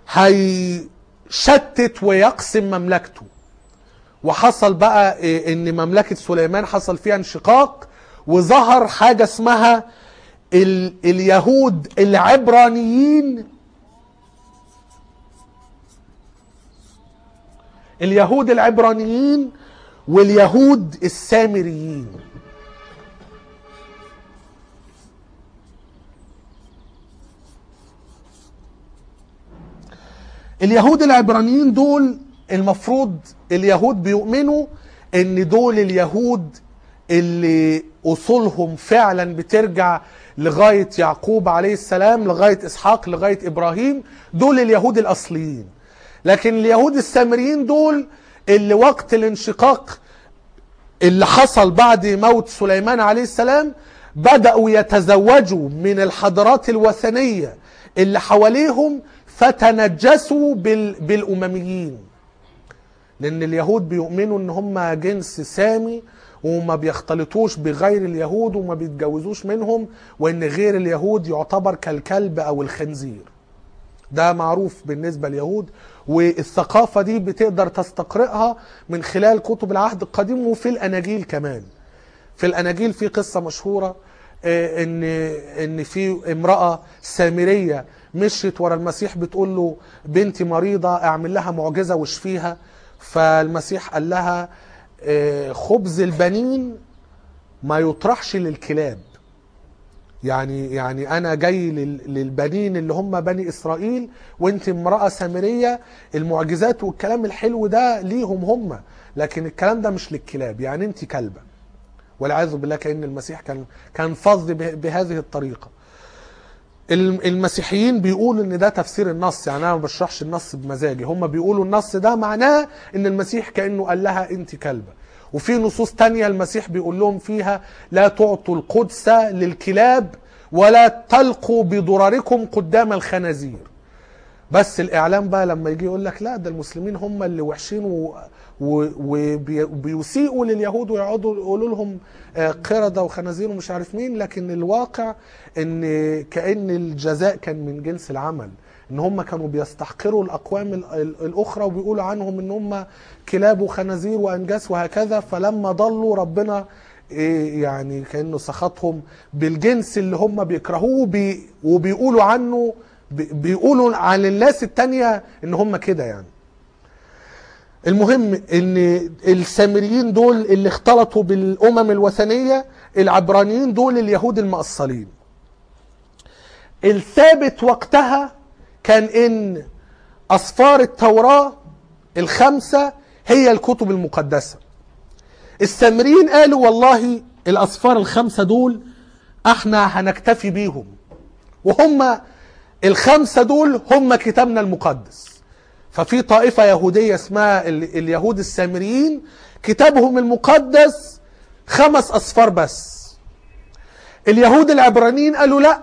[SPEAKER 1] هيشتت ويقسم مملكته وحصل بقى إيه ان مملكة سليمان حصل فيها انشقاق وظهر حاجة اسمها ال اليهود العبرانيين اليهود العبرانيين واليهود السامريين اليهود العبرانيين دول المفروض اليهود بيؤمنوا ان دول اليهود اللي اصولهم فعلا بترجع لغايه يعقوب عليه السلام لغايه اسحاق لغايه ابراهيم دول اليهود الاصليين لكن اليهود السامريين دول اللي وقت الانشقاق اللي حصل بعد موت سليمان عليه السلام بدأوا يتزوجوا من الحضارات الوثنية اللي حواليهم فتنجسوا بال... بالأمميين لأن اليهود بيؤمنوا إن هم جنس سامي وما بيختلطوش بغير اليهود وما بيتجوزوش منهم وإن غير اليهود يعتبر كالكلب أو الخنزير ده معروف بالنسبة لليهود والثقافة دي بتقدر تستقرئها من خلال كتب العهد القديم وفي الأناجيل كمان في الأناجيل في قصة مشهورة آه، ان ان في امرأة سامرية مشيت ورا المسيح بتقول له بنتي مريضة اعمل لها معجزة واشفيها فالمسيح قال لها آه، خبز البنين ما يطرحش للكلاب يعني يعني انا جاي لل- للبنين اللي هم بني اسرائيل وانت امراه سامريه المعجزات والكلام الحلو ده ليهم هم لكن الكلام ده مش للكلاب يعني انت كلبه والعياذ بالله كان المسيح كان كان فظ به- بهذه الطريقه الم- المسيحيين بيقولوا ان ده تفسير النص يعني انا ما بشرحش النص بمزاجي هم بيقولوا النص ده معناه ان المسيح كانه قال لها انت كلبه وفي نصوص تانية المسيح بيقول لهم فيها لا تعطوا القدس للكلاب ولا تلقوا بضرركم قدام الخنازير بس الاعلام بقى لما يجي يقول لك لا ده المسلمين هم اللي وحشين و- و- وبي- وبيسيئوا لليهود ويقعدوا يقولوا لهم آه، قردة وخنازير ومش عارف مين لكن الواقع ان كأن الجزاء كان من جنس العمل ان هم كانوا بيستحقروا الاقوام ال- ال- الاخرى وبيقولوا عنهم ان هم كلاب وخنازير وانجاس وهكذا فلما ضلوا ربنا إيه يعني كانه سخطهم بالجنس اللي هم بيكرهوه بي وبيقولوا عنه بي- بيقولوا عن الناس التانية ان هم كده يعني المهم ان السامريين دول اللي اختلطوا بالامم الوثنيه العبرانيين دول اليهود المأصلين الثابت وقتها كان ان اسفار التوراه الخمسه هي الكتب المقدسه السامريين قالوا والله الاسفار الخمسه دول احنا هنكتفي بيهم وهم الخمسه دول هم كتابنا المقدس ففي طائفة يهودية اسمها ال- اليهود السامريين كتابهم المقدس خمس أصفار بس اليهود العبرانيين قالوا لا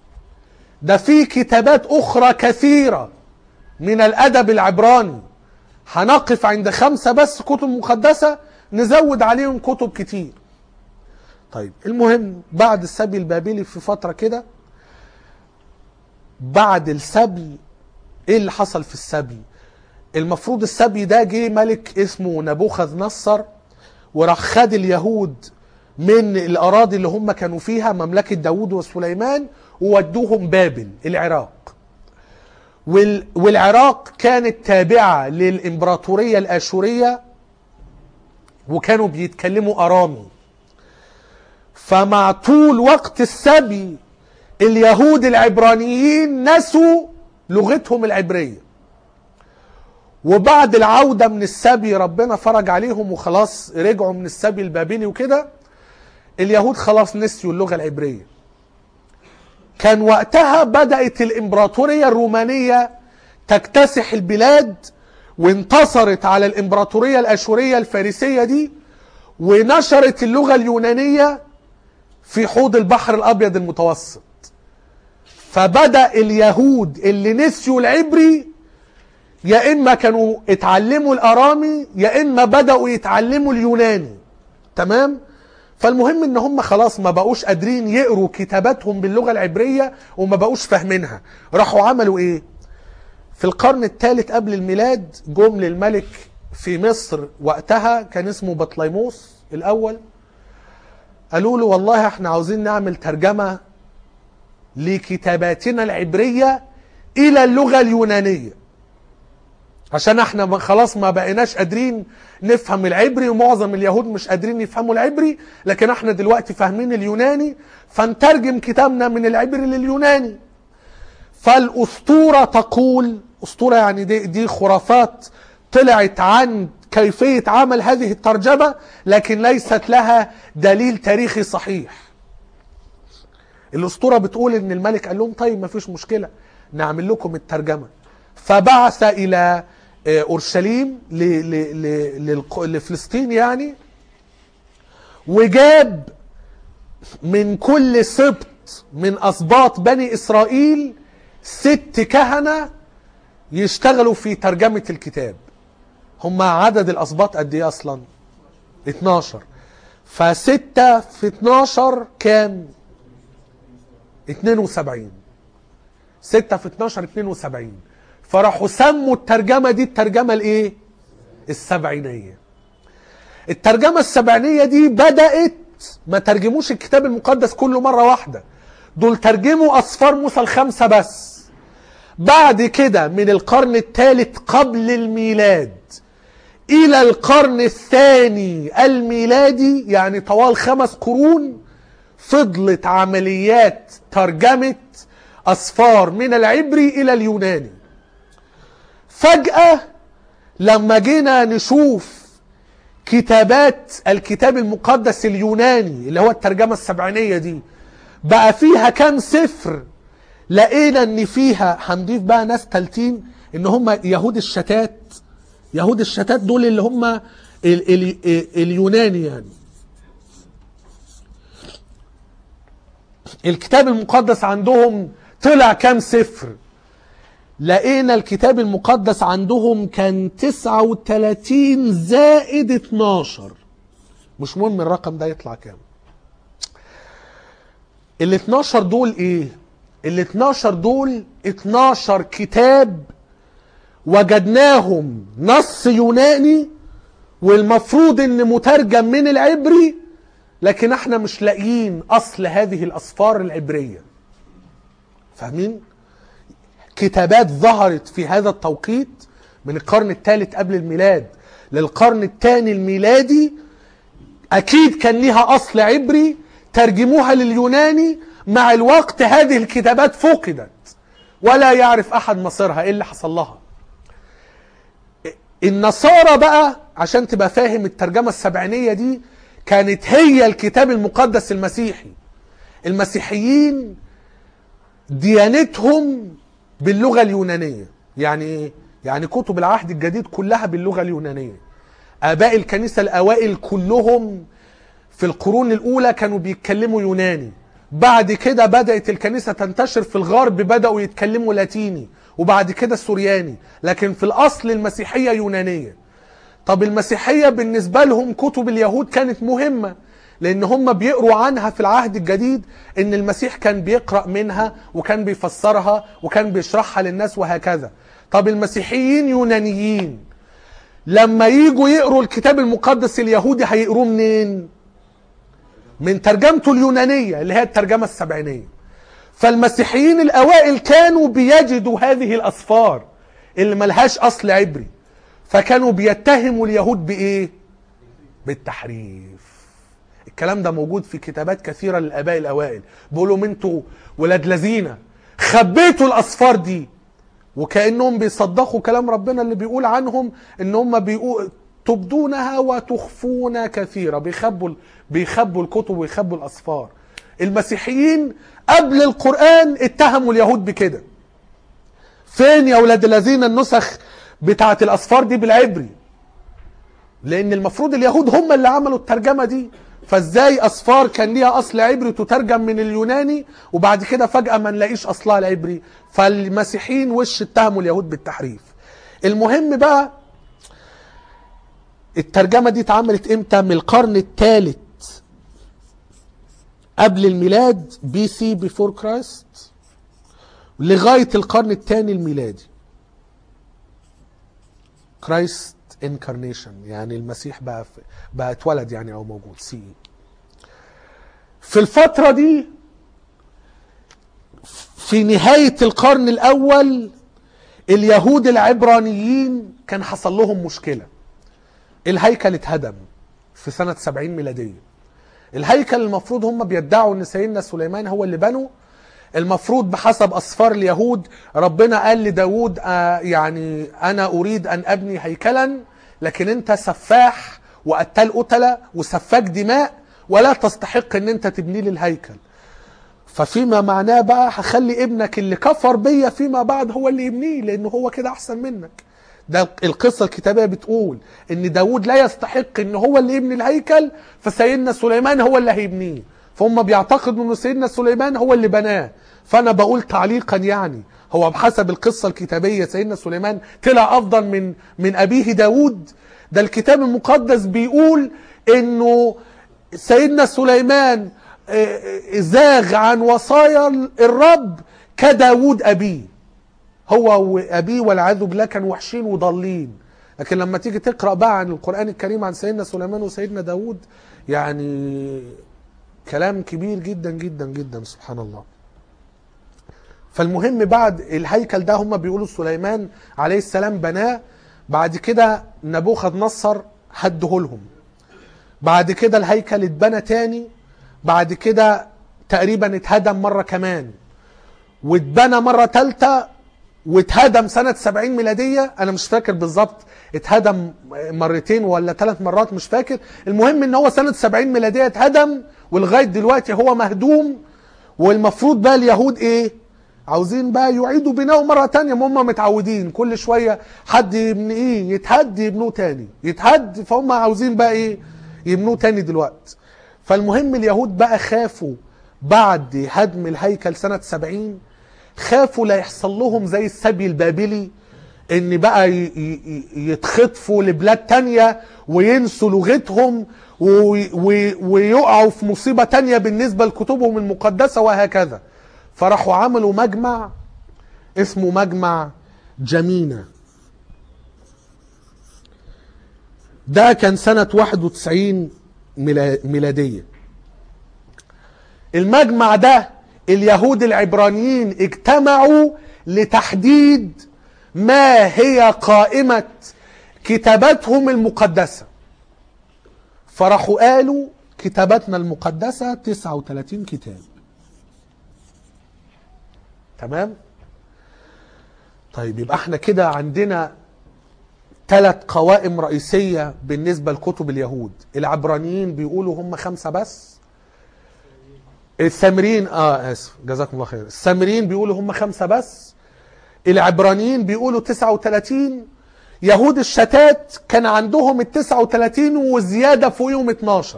[SPEAKER 1] ده في كتابات أخرى كثيرة من الأدب العبراني هنقف عند خمسة بس كتب مقدسة نزود عليهم كتب كتير طيب المهم بعد السبي البابلي في فترة كده بعد السبي ايه اللي حصل في السبي المفروض السبي ده جه ملك اسمه نبوخذ نصر وراح خد اليهود من الاراضي اللي هم كانوا فيها مملكه داوود وسليمان وودوهم بابل العراق وال- والعراق كانت تابعه للامبراطوريه الاشوريه وكانوا بيتكلموا ارامي فمع طول وقت السبي اليهود العبرانيين نسوا لغتهم العبريه وبعد العودة من السبي ربنا فرج عليهم وخلاص رجعوا من السبي البابلي وكده اليهود خلاص نسيوا اللغة العبرية كان وقتها بدأت الإمبراطورية الرومانية تكتسح البلاد وانتصرت على الإمبراطورية الأشورية الفارسية دي ونشرت اللغة اليونانية في حوض البحر الأبيض المتوسط فبدأ اليهود اللي نسيوا العبري يا اما كانوا اتعلموا الارامي يا اما بداوا يتعلموا اليوناني تمام فالمهم ان هم خلاص ما بقوش قادرين يقروا كتاباتهم باللغه العبريه وما بقوش فاهمينها راحوا عملوا ايه في القرن الثالث قبل الميلاد جم للملك في مصر وقتها كان اسمه بطليموس الاول قالوا له والله احنا عاوزين نعمل ترجمه لكتاباتنا العبريه الى اللغه اليونانيه عشان احنا ما- خلاص ما بقيناش قادرين نفهم العبري ومعظم اليهود مش قادرين يفهموا العبري لكن احنا دلوقتي فاهمين اليوناني فنترجم كتابنا من العبري لليوناني فالاسطوره تقول اسطوره يعني دي, دي خرافات طلعت عن كيفيه عمل هذه الترجمه لكن ليست لها دليل تاريخي صحيح الاسطوره بتقول ان الملك قال لهم طيب ما فيش مشكله نعمل لكم الترجمه فبعث الى آه، اورشليم ل- ل- ل- للق- لفلسطين يعني وجاب من كل سبط من اسباط بني اسرائيل ست كهنه يشتغلوا في ترجمه الكتاب هم عدد الاسباط قد ايه اصلا 12 فستة في 12 كام 72 6 في 12 72 فراحوا سموا الترجمة دي الترجمة الايه السبعينية الترجمة السبعينية دي بدأت ما ترجموش الكتاب المقدس كله مرة واحدة دول ترجموا أصفار موسى الخمسة بس بعد كده من القرن الثالث قبل الميلاد إلى القرن الثاني الميلادي يعني طوال خمس قرون فضلت عمليات ترجمة أصفار من العبري إلى اليوناني فجأة لما جينا نشوف كتابات الكتاب المقدس اليوناني اللي هو الترجمة السبعينية دي بقى فيها كام سفر لقينا ان فيها هنضيف بقى ناس تالتين ان هم يهود الشتات يهود الشتات دول اللي هم ال ال اليوناني يعني الكتاب المقدس عندهم طلع كام سفر لقينا الكتاب المقدس عندهم كان 39 زائد 12 مش مهم الرقم ده يطلع كام ال 12 دول ايه ال 12 دول 12 كتاب وجدناهم نص يوناني والمفروض ان مترجم من العبري لكن احنا مش لاقيين اصل هذه الاسفار العبريه فاهمين كتابات ظهرت في هذا التوقيت من القرن الثالث قبل الميلاد للقرن الثاني الميلادي اكيد كان ليها اصل عبري ترجموها لليوناني مع الوقت هذه الكتابات فقدت ولا يعرف احد مصيرها ايه اللي حصل لها النصارى بقى عشان تبقى فاهم الترجمة السبعينية دي كانت هي الكتاب المقدس المسيحي المسيحيين ديانتهم باللغة اليونانية يعني ايه؟ يعني كتب العهد الجديد كلها باللغة اليونانية آباء الكنيسة الأوائل كلهم في القرون الأولى كانوا بيتكلموا يوناني بعد كده بدأت الكنيسة تنتشر في الغرب بدأوا يتكلموا لاتيني وبعد كده سورياني لكن في الاصل المسيحيه يونانيه طب المسيحيه بالنسبه لهم كتب اليهود كانت مهمه لان هم بيقروا عنها في العهد الجديد ان المسيح كان بيقرا منها وكان بيفسرها وكان بيشرحها للناس وهكذا طب المسيحيين يونانيين لما يجوا يقروا الكتاب المقدس اليهودي هيقروه منين من ترجمته اليونانيه اللي هي الترجمه السبعينيه فالمسيحيين الاوائل كانوا بيجدوا هذه الاسفار اللي ملهاش اصل عبري فكانوا بيتهموا اليهود بايه بالتحريف الكلام ده موجود في كتابات كثيره للاباء الاوائل بيقولوا لهم انتوا ولاد لذينه خبيتوا الاسفار دي وكانهم بيصدقوا كلام ربنا اللي بيقول عنهم ان هم بيقول تبدونها وتخفون كثيرا بيخبوا بيخبوا الكتب ويخبوا الاسفار المسيحيين قبل القران اتهموا اليهود بكده فين يا ولاد الذين النسخ بتاعت الاسفار دي بالعبري لان المفروض اليهود هم اللي عملوا الترجمه دي فازاي اسفار كان ليها اصل عبري تترجم من اليوناني وبعد كده فجاه ما نلاقيش اصلها العبري فالمسيحيين وش اتهموا اليهود بالتحريف المهم بقى الترجمه دي اتعملت امتى من القرن الثالث قبل الميلاد بي سي بيفور كرايست لغايه القرن الثاني الميلادي كرايست انكارنيشن يعني المسيح بقى في بقى اتولد يعني او موجود سي في الفتره دي في نهايه القرن الاول اليهود العبرانيين كان حصل لهم مشكله الهيكل اتهدم في سنه 70 ميلاديه الهيكل المفروض هم بيدعوا ان سيدنا سليمان هو اللي بنوا المفروض بحسب اسفار اليهود ربنا قال لداود آه يعني انا اريد ان ابني هيكلا لكن انت سفاح وقتال قتله وسفاك دماء ولا تستحق ان انت تبني لي الهيكل ففيما معناه بقى هخلي ابنك اللي كفر بيا فيما بعد هو اللي يبنيه لانه هو كده احسن منك ده القصة الكتابية بتقول ان داود لا يستحق ان هو اللي يبني الهيكل فسيدنا سليمان هو اللي هيبنيه فهم بيعتقدوا ان سيدنا سليمان هو اللي بناه فانا بقول تعليقا يعني هو بحسب القصة الكتابية سيدنا سليمان طلع افضل من من ابيه داود ده الكتاب المقدس بيقول انه سيدنا سليمان زاغ عن وصايا الرب كداود ابيه هو وابيه والعياذ بالله كانوا وحشين وضالين لكن لما تيجي تقرا بقى عن القران الكريم عن سيدنا سليمان وسيدنا داود يعني كلام كبير جدا جدا جدا سبحان الله فالمهم بعد الهيكل ده هم بيقولوا سليمان عليه السلام بناه بعد كده نبوخذ نصر هده لهم بعد كده الهيكل اتبنى تاني بعد كده تقريبا اتهدم مرة كمان واتبنى مرة تالتة واتهدم سنة 70 ميلادية أنا مش فاكر بالظبط اتهدم مرتين ولا ثلاث مرات مش فاكر المهم إن هو سنة 70 ميلادية اتهدم ولغاية دلوقتي هو مهدوم والمفروض بقى اليهود إيه؟ عاوزين بقى يعيدوا بناؤه مرة تانية ما هم متعودين كل شوية حد يبني إيه يتهد يبنوه تاني يتهد فهم عاوزين بقى إيه يبنوه تاني دلوقتي فالمهم اليهود بقى خافوا بعد هدم الهيكل سنة 70 خافوا لا يحصل لهم زي السبي البابلي ان بقى يتخطفوا لبلاد تانية وينسوا لغتهم ويقعوا في مصيبة تانية بالنسبة لكتبهم المقدسة وهكذا فراحوا عملوا مجمع اسمه مجمع جمينة ده كان سنة 91 ميلادية المجمع ده اليهود العبرانيين اجتمعوا لتحديد ما هي قائمة كتاباتهم المقدسة فراحوا قالوا كتاباتنا المقدسة 39 كتاب تمام طيب يبقى احنا كده عندنا ثلاث قوائم رئيسية بالنسبة لكتب اليهود العبرانيين بيقولوا هم خمسة بس السامريين اه اسف جزاكم الله خير السامريين بيقولوا هم خمسة بس العبرانيين بيقولوا 39 يهود الشتات كان عندهم ال 39 وزيادة فوقيهم 12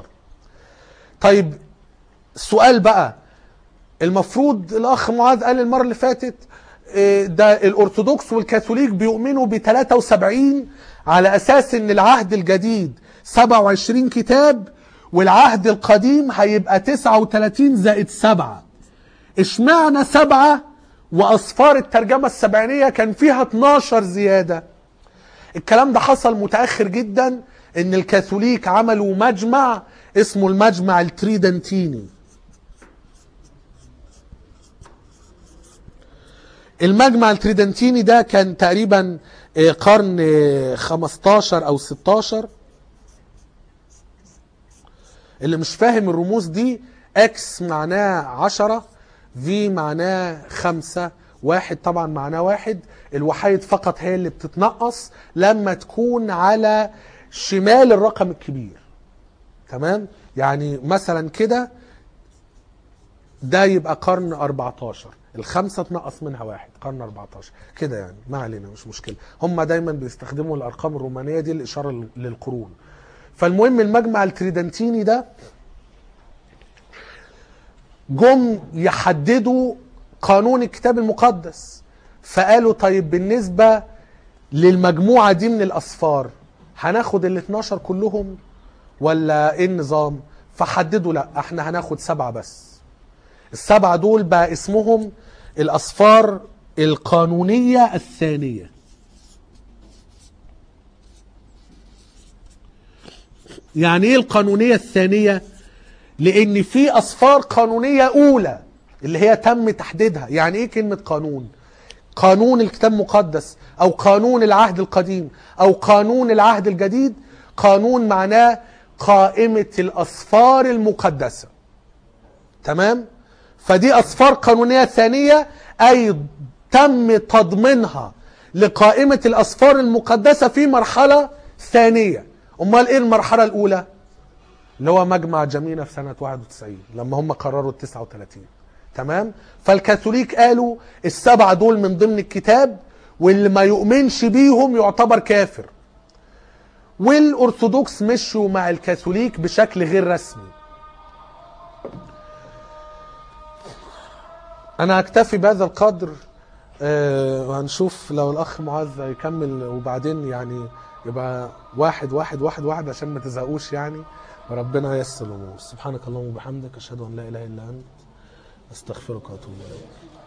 [SPEAKER 1] طيب السؤال بقى المفروض الاخ معاذ قال المرة اللي فاتت إيه، ده الارثوذكس والكاثوليك بيؤمنوا ب 73 على اساس ان العهد الجديد 27 كتاب والعهد القديم هيبقى 39 زائد 7 اشمعنى سبعة واصفار الترجمة السبعينية كان فيها 12 زيادة الكلام ده حصل متأخر جدا ان الكاثوليك عملوا مجمع اسمه المجمع التريدنتيني المجمع التريدنتيني ده كان تقريبا آه، قرن آه، 15 او 16 اللي مش فاهم الرموز دي اكس معناه عشرة في معناه خمسة واحد طبعا معناه واحد الوحيد فقط هي اللي بتتنقص لما تكون على شمال الرقم الكبير تمام يعني مثلا كده ده يبقى قرن 14 الخمسة تنقص منها واحد قرن 14 كده يعني ما علينا مش مشكلة هم دايما بيستخدموا الأرقام الرومانية دي الإشارة للقرون فالمهم المجمع التريدنتيني ده جم يحددوا قانون الكتاب المقدس فقالوا طيب بالنسبة للمجموعة دي من الأصفار هناخد ال 12 كلهم ولا ايه النظام فحددوا لا احنا هناخد سبعة بس السبعة دول بقى اسمهم الأصفار القانونية الثانية يعني ايه القانونية الثانية لان في اصفار قانونية اولى اللي هي تم تحديدها يعني ايه كلمة قانون قانون الكتاب المقدس او قانون العهد القديم او قانون العهد الجديد قانون معناه قائمة الاصفار المقدسة تمام فدي اصفار قانونية ثانية اي تم تضمينها لقائمة الاصفار المقدسة في مرحلة ثانية امال ايه المرحلة الاولى اللي هو مجمع جمينة في سنة 91 لما هم قرروا ال 39 تمام فالكاثوليك قالوا السبعة دول من ضمن الكتاب واللي ما يؤمنش بيهم يعتبر كافر والأرثوذكس مشوا مع الكاثوليك بشكل غير رسمي أنا هكتفي بهذا القدر آه، وهنشوف لو الأخ معاذ يكمل وبعدين يعني يبقى واحد واحد واحد واحد عشان ما تزهقوش يعني وربنا ييسر الأمور سبحانك اللهم وبحمدك أشهد أن لا إله إلا أنت أستغفرك وأتوب إليك